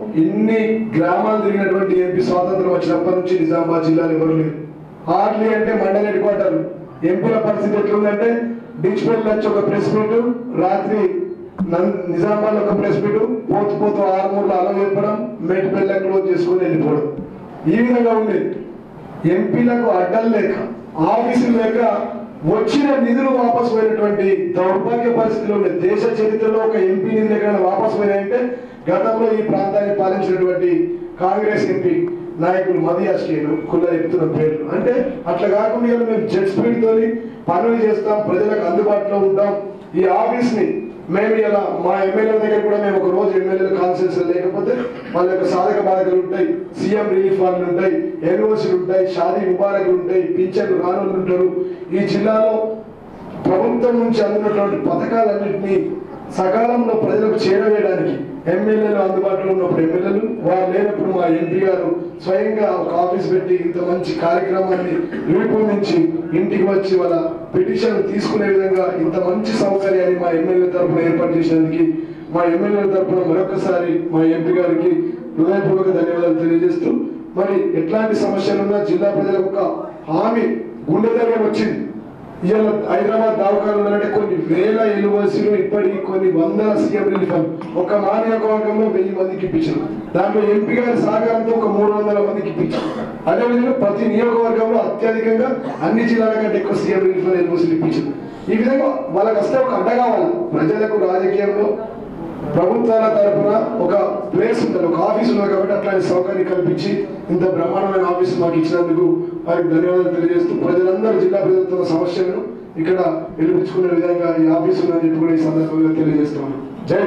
ఇన్ని గ్రామాలు తిరిగినటువంటి ఎంపీ స్వాతంత్రం వచ్చినప్పటి నుంచి నిజామాబాద్ జిల్లాలో ఎవరు లేరు హార్డ్లీ అంటే మండల్ హెడ్ క్వార్టర్ ఎంపీల పరిస్థితి ఎట్లుందంటే డిచ్పల్లి వచ్చి ఒక ప్రెస్ మీట్ రాత్రి నన్- నిజామాబాద్ ఒక ప్రెస్ మీట్ పోతు పోతూ ఆరుమూరులో అలా చెప్పడం మేటిపల్లి క్లోజ్ చేసుకుని వెళ్ళిపోవడం ఈ విధంగా ఉండేది ఎంపీలకు అడ్డం లేక ఆఫీసులు లేక వచ్చిన నిధులు వాపసు పోయినటువంటి దౌర్భాగ్య పరిస్థితిలో ఉండే దేశ చరిత్రలో ఒక ఎంపీ నిధులు ఎక్కడైనా వాపసు పోయినాయంటే గతంలో ఈ ప్రాంతాన్ని పాలించినటువంటి కాంగ్రెస్ ఎంపీ నాయకులు మది అశ్లీలు కుల్ల చెప్తున్న పేర్లు అంటే అట్లా కాకుండా ఇవాళ మేము జెట్ స్పీడ్ తోని పనులు చేస్తాం ప్రజలకు అందుబాటులో ఉంటాం ఈ ఆఫీస్ ని మేము ఇలా మా ఎమ్మెల్యే దగ్గర కూడా మేము ఒక రోజు ఎమ్మెల్యేల కాన్ఫరెన్స్ లేకపోతే వాళ్ళ యొక్క సాధక బాధకులు ఉంటాయి సీఎం రిలీఫ్ ఫండ్లు ఉంటాయి ఎన్ఓసీలు ఉంటాయి షాదీ ముబారకులు ఉంటాయి పింఛన్లు రానులు ఉంటారు ఈ జిల్లాలో ప్రభుత్వం నుంచి అందినటువంటి పథకాలన్నింటినీ సకాలంలో ప్రజలకు చేరవేయడానికి ఎమ్మెల్యేలు అందుబాటులో ఉన్నప్పుడు ఎమ్మెల్యేలు వారు లేనప్పుడు మా ఎంపీ గారు స్వయంగా ఒక ఆఫీస్ పెట్టి ఇంత మంచి కార్యక్రమాన్ని రూపొందించి ఇంటికి వచ్చి వాళ్ళ పిటిషన్ తీసుకునే విధంగా ఇంత మంచి సౌకర్యాన్ని మా ఎమ్మెల్యే తరఫున ఏర్పాటు చేసినందుకు మా ఎమ్మెల్యే తరఫున మరొకసారి మా ఎంపీ గారికి హృదయపూర్వక ధన్యవాదాలు తెలియజేస్తూ మరి ఎట్లాంటి సమస్యలున్నా జిల్లా ప్రజలకు ఒక హామీ గుండె ధైర్యం వచ్చింది ఇవాళ హైదరాబాద్ దవాఖాన ఉండాలంటే కొన్ని వేల యూనివర్సిటీలు ఇప్పటికి కొన్ని వందల సీఎం రిలీఫ్ ఫండ్ ఒక మా నియోజకవర్గంలో వెయ్యి మందికి ఇప్పించారు దాంట్లో ఎంపీ గారి సహకారంతో ఒక మూడు వందల మందికి ఇప్పించారు అదేవిధంగా ప్రతి నియోజకవర్గంలో అత్యధికంగా అన్ని జిల్లాల కంటే ఎక్కువ సీఎం రిలీఫ్ ఫండ్ యూనివర్సిటీ ఇప్పించారు ఈ విధంగా వాళ్ళకి వస్తే ఒక అడ్డ కావాలి ప్రజలకు రాజకీయంలో ప్రభుత్వాల తరఫున ఒక ప్లేస్ ఉంటుంది ఒక ఆఫీస్ ఉంది కాబట్టి అట్లాంటి సౌకర్యం కల్పించి ఇంత బ్రహ్మాండమైన ఆఫీస్ మాకు ఇచ్చినందుకు వారికి ధన్యవాదాలు తెలియజేస్తూ ప్రజలందరూ జిల్లా ప్రజలతో సమస్యలను ఇక్కడ వెలిపించుకునే విధంగా ఈ ఆఫీస్ ఉందని చెప్పి కూడా ఈ సందర్భంగా తెలియజేస్తున్నాను జై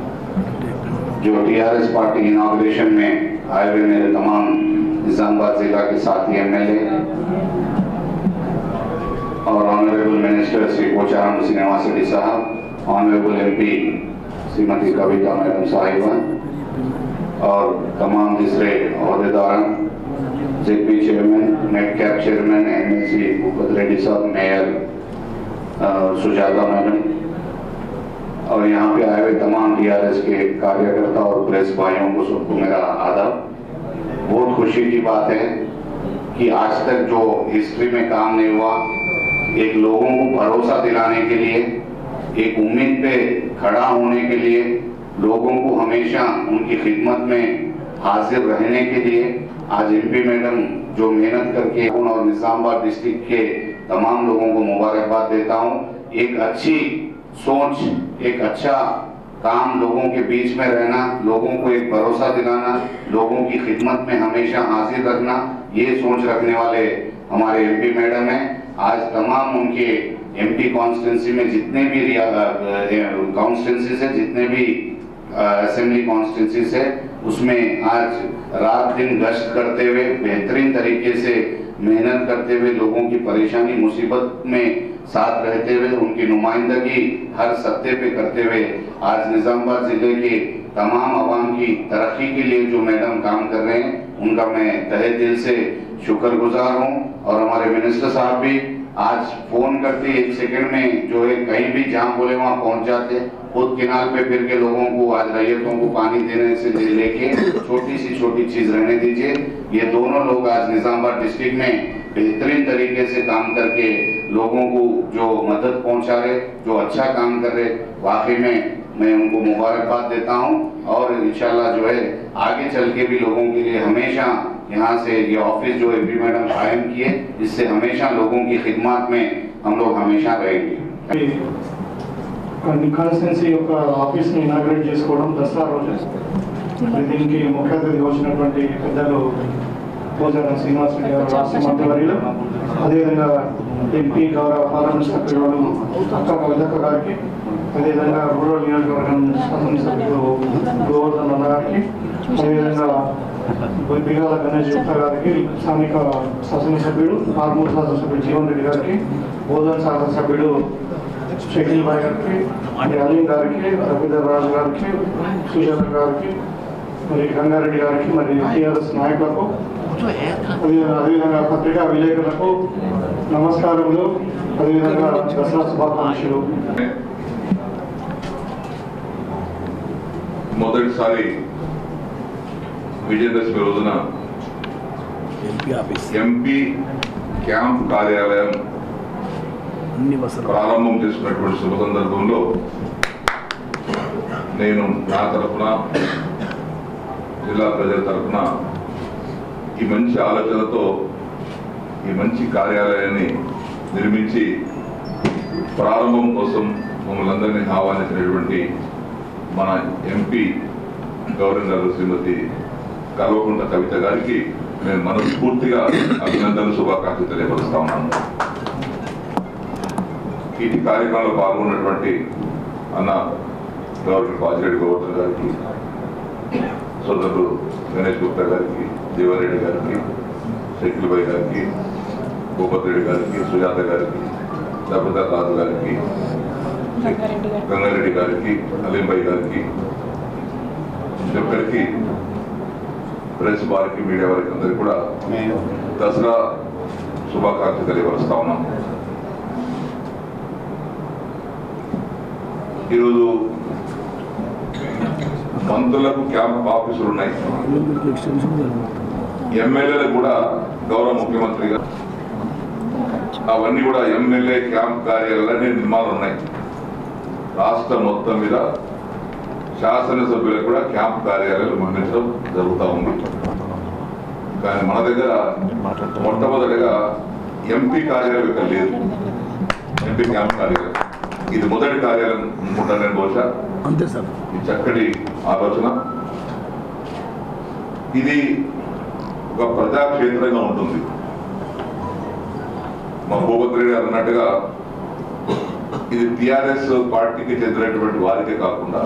जो टीआरएस पार्टी इनाग्रेशन में आए हुए मेरे तमाम निजामाबाद जिला के साथी एमएलए और ऑनरेबल मिनिस्टर श्री पोचाराम श्रीनिवास रेड्डी साहब honourable MP Shrimati Kavitha madam साहिबा और तमाम दूसरे अहदेदार जेपी चेयरमैन नेट कैप चेयरमैन एमएलसी भूपत रेड्डी साहब मेयर अ, सुजाता मैडम और यहाँ पे आए हुए तमाम टीआरएस के कार्यकर्ता और प्रेस भाइयों को सबको मेरा आदाब बहुत खुशी की बात है कि आज तक जो हिस्ट्री में काम नहीं हुआ एक लोगों को भरोसा दिलाने के लिए एक उम्मीद पे खड़ा होने के लिए लोगों को हमेशा उनकी खिदमत में हाजिर रहने के लिए आज एमपी मैडम जो मेहनत करके और निजामाबाद डिस्ट्रिक्ट के तमाम लोगों को मुबारकबाद देता हूँ एक अच्छी सोच एक अच्छा काम लोगों के बीच में रहना लोगों को एक भरोसा दिलाना लोगों की खिदमत में हमेशा हाजिर रखना ये सोच रखने वाले हमारे एमपी मैडम हैं आज तमाम उनके एमपी कॉन्स्टिट्यूंसी में जितने भी कॉन्स्टिट्यूंसी से जितने भी असेंबली कॉन्स्टिट्यूंसी से उसमें आज रात दिन गश्त करते हुए बेहतरीन तरीके से मेहनत करते हुए लोगों की परेशानी मुसीबत में साथ रहते हुए उनकी नुमाइंदगी हर सत्ते पे करते हुए आज निजामाबाद जिले के तमाम आवाम की तरक्की के लिए जो मैडम काम कर रहे हैं उनका मैं तहे दिल से शुक्रगुजार हूं और हमारे मिनिस्टर साहब भी आज फोन करते एक सेकंड में जो है कहीं भी जहां बोले वहां पहुंच जाते खुद किनार पे फिर के लोगों को आज रैयतों को पानी देने से ले- लेके छोटी सी छोटी चीज रहने दीजिए ये दोनों लोग आज निजामाबाद डिस्ट्रिक्ट में बेहतरीन तरीके से काम करके लोगों को जो मदद पहुंचा रहे जो अच्छा काम कर रहे वाकई में मैं उनको मुबारकबाद देता हूं और इंशाल्लाह जो है आगे चल के भी लोगों के लिए हमेशा यहाँ से ये ऑफिस जो एपी मैडम कायम किए इससे हमेशा लोगों की खिदमत में हम लोग हमेशा रहेंगे కాన్స్టిట్యున్సీ యొక్క ఆఫీస్ని ఇనాగ్రేట్ చేసుకోవడం దసరా రోజు మరి దీనికి ముఖ్య అతిథి వచ్చినటువంటి పెద్దలు పోచారం శ్రీనివాస్ రెడ్డి గారు రాష్ట్ర మంత్రివర్యులు అదేవిధంగా ఎంపీ గౌరవ పార్లమెంట్ సభ్యులు అక్క కవితక్క గారికి అదేవిధంగా రూరల్ నియోజకవర్గం శాసనసభ్యులు గోవర్ధన్ అన్న గారికి అదేవిధంగా బిగాల గణేష్ గుప్తా గారికి స్థానిక శాసనసభ్యుడు ఆర్మూర్ శాసనసభ్యుడు జీవన్ రెడ్డి గారికి బోధన్ శాసనసభ్యుడు షకీల్ భాయ్ గారికి మరి అలీం గారికి రవీందర్ రాజు గారికి సుజాత గారికి మరి గంగారెడ్డి గారికి మరి టీఆర్ఎస్ నాయకులకు అదే- అదేవిధంగా పత్రికా విలేకరులకు నమస్కారములు అదేవిధంగా దసరా శుభాకాంక్షలు మొదటిసారి విజయదశమి రోజున ఎంపీ క్యాంప్ కార్యాలయం ప్రారంభం చేసుకున్నటువంటి శుభ సందర్భంలో నేను నా తరఫున జిల్లా ప్రజల తరఫున ఈ మంచి ఆలోచనతో ఈ మంచి కార్యాలయాన్ని నిర్మించి ప్రారంభం కోసం మమ్మల్ని అందరినీ ఆహ్వానించినటువంటి మన ఎంపీ గవర్నర్ శ్రీమతి కల్వకుంట కవిత గారికి నేను మనస్ఫూర్తిగా అభినందనలు శుభాకాంక్షలు తెలియపరుస్తా ఉన్నాను ఈ కార్యక్రమంలో పాల్గొన్నటువంటి అన్న గవర్నర్ బాజిరెడ్డి గోవర్ధన్ గారికి సోదరుడు గణేష్ గుప్తా గారికి జీవారెడ్డి గారికి శకిల్ భాయ్ గారికి భూపత్ రెడ్డి గారికి సుజాత గారికి దబ్బదర్ రాజు గారికి గంగారెడ్డి గారికి అలీంబాయి గారికి ప్రతి ఒక్కరికి ప్రెస్ వారికి మీడియా వారికి అందరికీ కూడా దసరా శుభాకాంక్షలు తెలియపరుస్తా ఉన్నాం ఈరోజు మంత్రులకు క్యాంప్ ఆఫీసులు ఉన్నాయి ఎమ్మెల్యేలకు కూడా గౌరవ ముఖ్యమంత్రి గారు అవన్నీ కూడా ఎమ్మెల్యే క్యాంప్ కార్యాలయాలన్నీ నిర్మాణాలు ఉన్నాయి రాష్ట్రం మొత్తం మీద శాసనసభ్యులకు కూడా క్యాంప్ కార్యాలయాలు నిర్మించడం జరుగుతూ ఉంది కానీ మన దగ్గర మొట్టమొదటిగా ఎంపీ కార్యాలయం ఇక్కడ లేదు ఎంపీ క్యాంప్ కార్యాలయం ఇది మొదటి కార్యాలయం అనుకుంటాను నేను బహుశా అంతే సార్ ఈ చక్కటి ఆలోచన ఇది ఒక ప్రజాక్షేత్రంగా ఉంటుంది మా భూపతి రెడ్డి గారు అన్నట్టుగా ఇది టిఆర్ఎస్ పార్టీకి చెందినటువంటి వారికే కాకుండా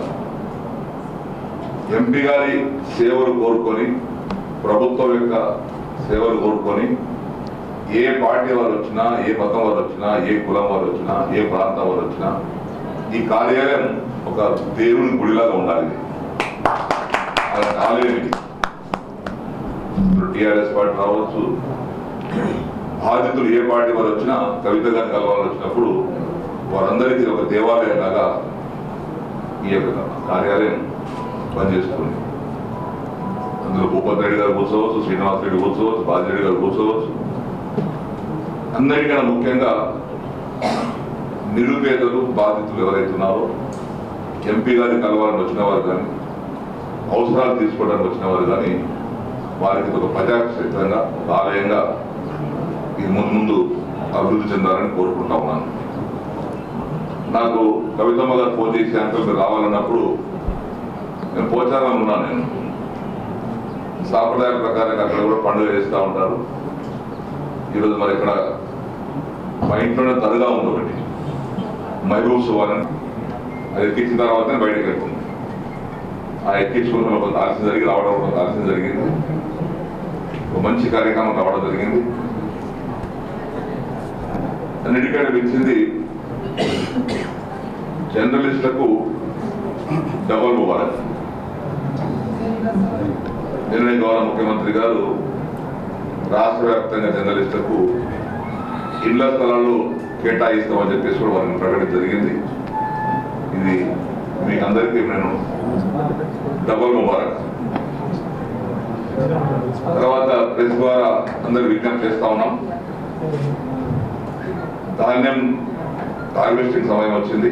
ఎంపీ గారి సేవలు కోరుకొని ప్రభుత్వం యొక్క సేవలు కోరుకొని ఏ పార్టీ వారు వచ్చినా ఏ మతం వారు వచ్చినా ఏ కులం వారు వచ్చినా ఏ ప్రాంతం వారు వచ్చినా ఈ కార్యాలయం ఒక దేవుని గుడిలాగా ఉండాలి అది ఆలయం ఇది ఇప్పుడు టిఆర్ఎస్ పార్టీ రావచ్చు బాధితులు ఏ పార్టీ వారు వచ్చినా కవిత గారిని కలవాలని వచ్చినప్పుడు వారందరికీ ఒక దేవాలయం లాగా ఈ యొక్క కార్యాలయం పనిచేస్తుంది అందులో భూపతి రెడ్డి గారు కూర్చోవచ్చు శ్రీనివాస్ రెడ్డి కూర్చోవచ్చు బాజిరెడ్డి గారు కూర్చోవచ్చు అందరికన్నా ముఖ్యంగా నిరుపేదలు బాధితులు ఎవరైతే ఉన్నారో ఎంపీ గారిని కలవాలని వచ్చిన వారు కానీ అవసరాలు తీసుకోవడానికి వచ్చిన వారు కానీ వారికి ఇది ఒక ప్రజాక్షేత్రంగా ఒక ఆలయంగా ఇది ముందు ముందు అభివృద్ధి చెందాలని కోరుకుంటా ఉన్నాను నాకు కవితమ్మ గారు ఫోన్ చేసి అంకల్ మీరు రావాలన్నప్పుడు నేను పోచారం ఉన్నాను నేను సాంప్రదాయ ప్రకారంగా అక్కడ కూడా పండుగ చేస్తూ ఉంటారు ఈరోజు మరి ఇక్కడ మా ఇంట్లోనే తరగా ఉంది ఒకటి మహబూబ్ సువారని అది ఎక్కించిన తర్వాతనే బయటకు వెళ్తుంది ఆ ఎక్కించుకున్న కొంత ఆలస్యం జరిగి రావడం కొంత ఆలస్యం జరిగింది ఒక మంచి కార్యక్రమం రావడం జరిగింది అన్నిటికంటే మించింది జర్నలిస్టులకు డబల్ ముబారక్ నిన్న గౌరవ ముఖ్యమంత్రి గారు రాష్ట్ర వ్యాప్తంగా జర్నలిస్టులకు ఇళ్ల స్థలాలు కేటాయిస్తామని చెప్పేసి కూడా వారిని ప్రకటన జరిగింది ఇది మీకు అందరికీ నేను డబల్ ముబారక్ తర్వాత ప్రెస్ ద్వారా అందరికి విజ్ఞప్తి చేస్తా ఉన్నాం ధాన్యం హార్వెస్టింగ్ సమయం వచ్చింది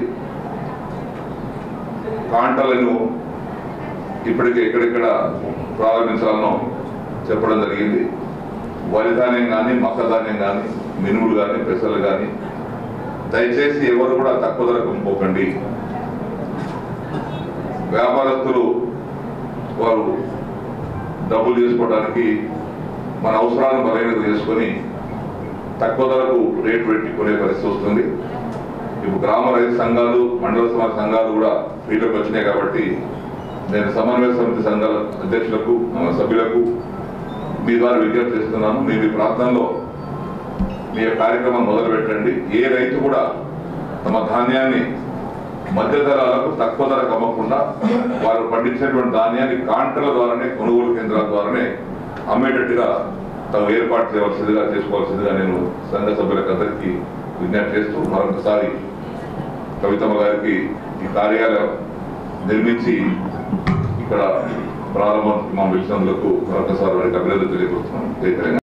కాంటలను ఇప్పటికే ఎక్కడెక్కడ ప్రారంభించాలనో చెప్పడం జరిగింది వరి ధాన్యం కానీ మక్క ధాన్యం కానీ మినుములు కానీ పెసలు కానీ దయచేసి ఎవరు కూడా తక్కువ ధరకు అమ్ముకోకండి వ్యాపారస్తులు వారు డబ్బులు చేసుకోవడానికి మన అవసరాలను బలహీనత చేసుకొని తక్కువ ధరకు రేటు పెట్టి కొనే పరిస్థితి వస్తుంది ఇప్పుడు గ్రామ రైతు సంఘాలు మండల సమాజ సంఘాలు కూడా ఫీల్డ్లోకి వచ్చినాయి కాబట్టి నేను సమన్వయ సమితి సంఘాల అధ్యక్షులకు ఆ, సభ్యులకు మీ ద్వారా విజ్ఞప్తి చేస్తున్నాను మీ మీ ప్రాంతంలో మీ యొక్క కార్యక్రమం మొదలు పెట్టండి ఏ రైతు కూడా తమ ధాన్యాన్ని మధ్య ధరలకు తక్కువ ధరకు అమ్మకుండా వారు పండించినటువంటి ధాన్యాన్ని కాంటల ద్వారానే కొనుగోలు కేంద్రాల ద్వారానే అమ్మేటట్టుగా తమ ఏర్పాటు చేయవలసిందిగా చేసుకోవాల్సిందిగా నేను సంఘ సభ్యులకు అందరికీ విజ్ఞప్తి చేస్తూ మరొకసారి కవితమ్మ గారికి ఈ కార్యాలయం నిర్మించి ఇక్కడ ప్రారంభం మా పిలిచినందుకు మరొకసారి వారికి అభినందన తెలియజేస్తున్నాను జై తెలంగాణ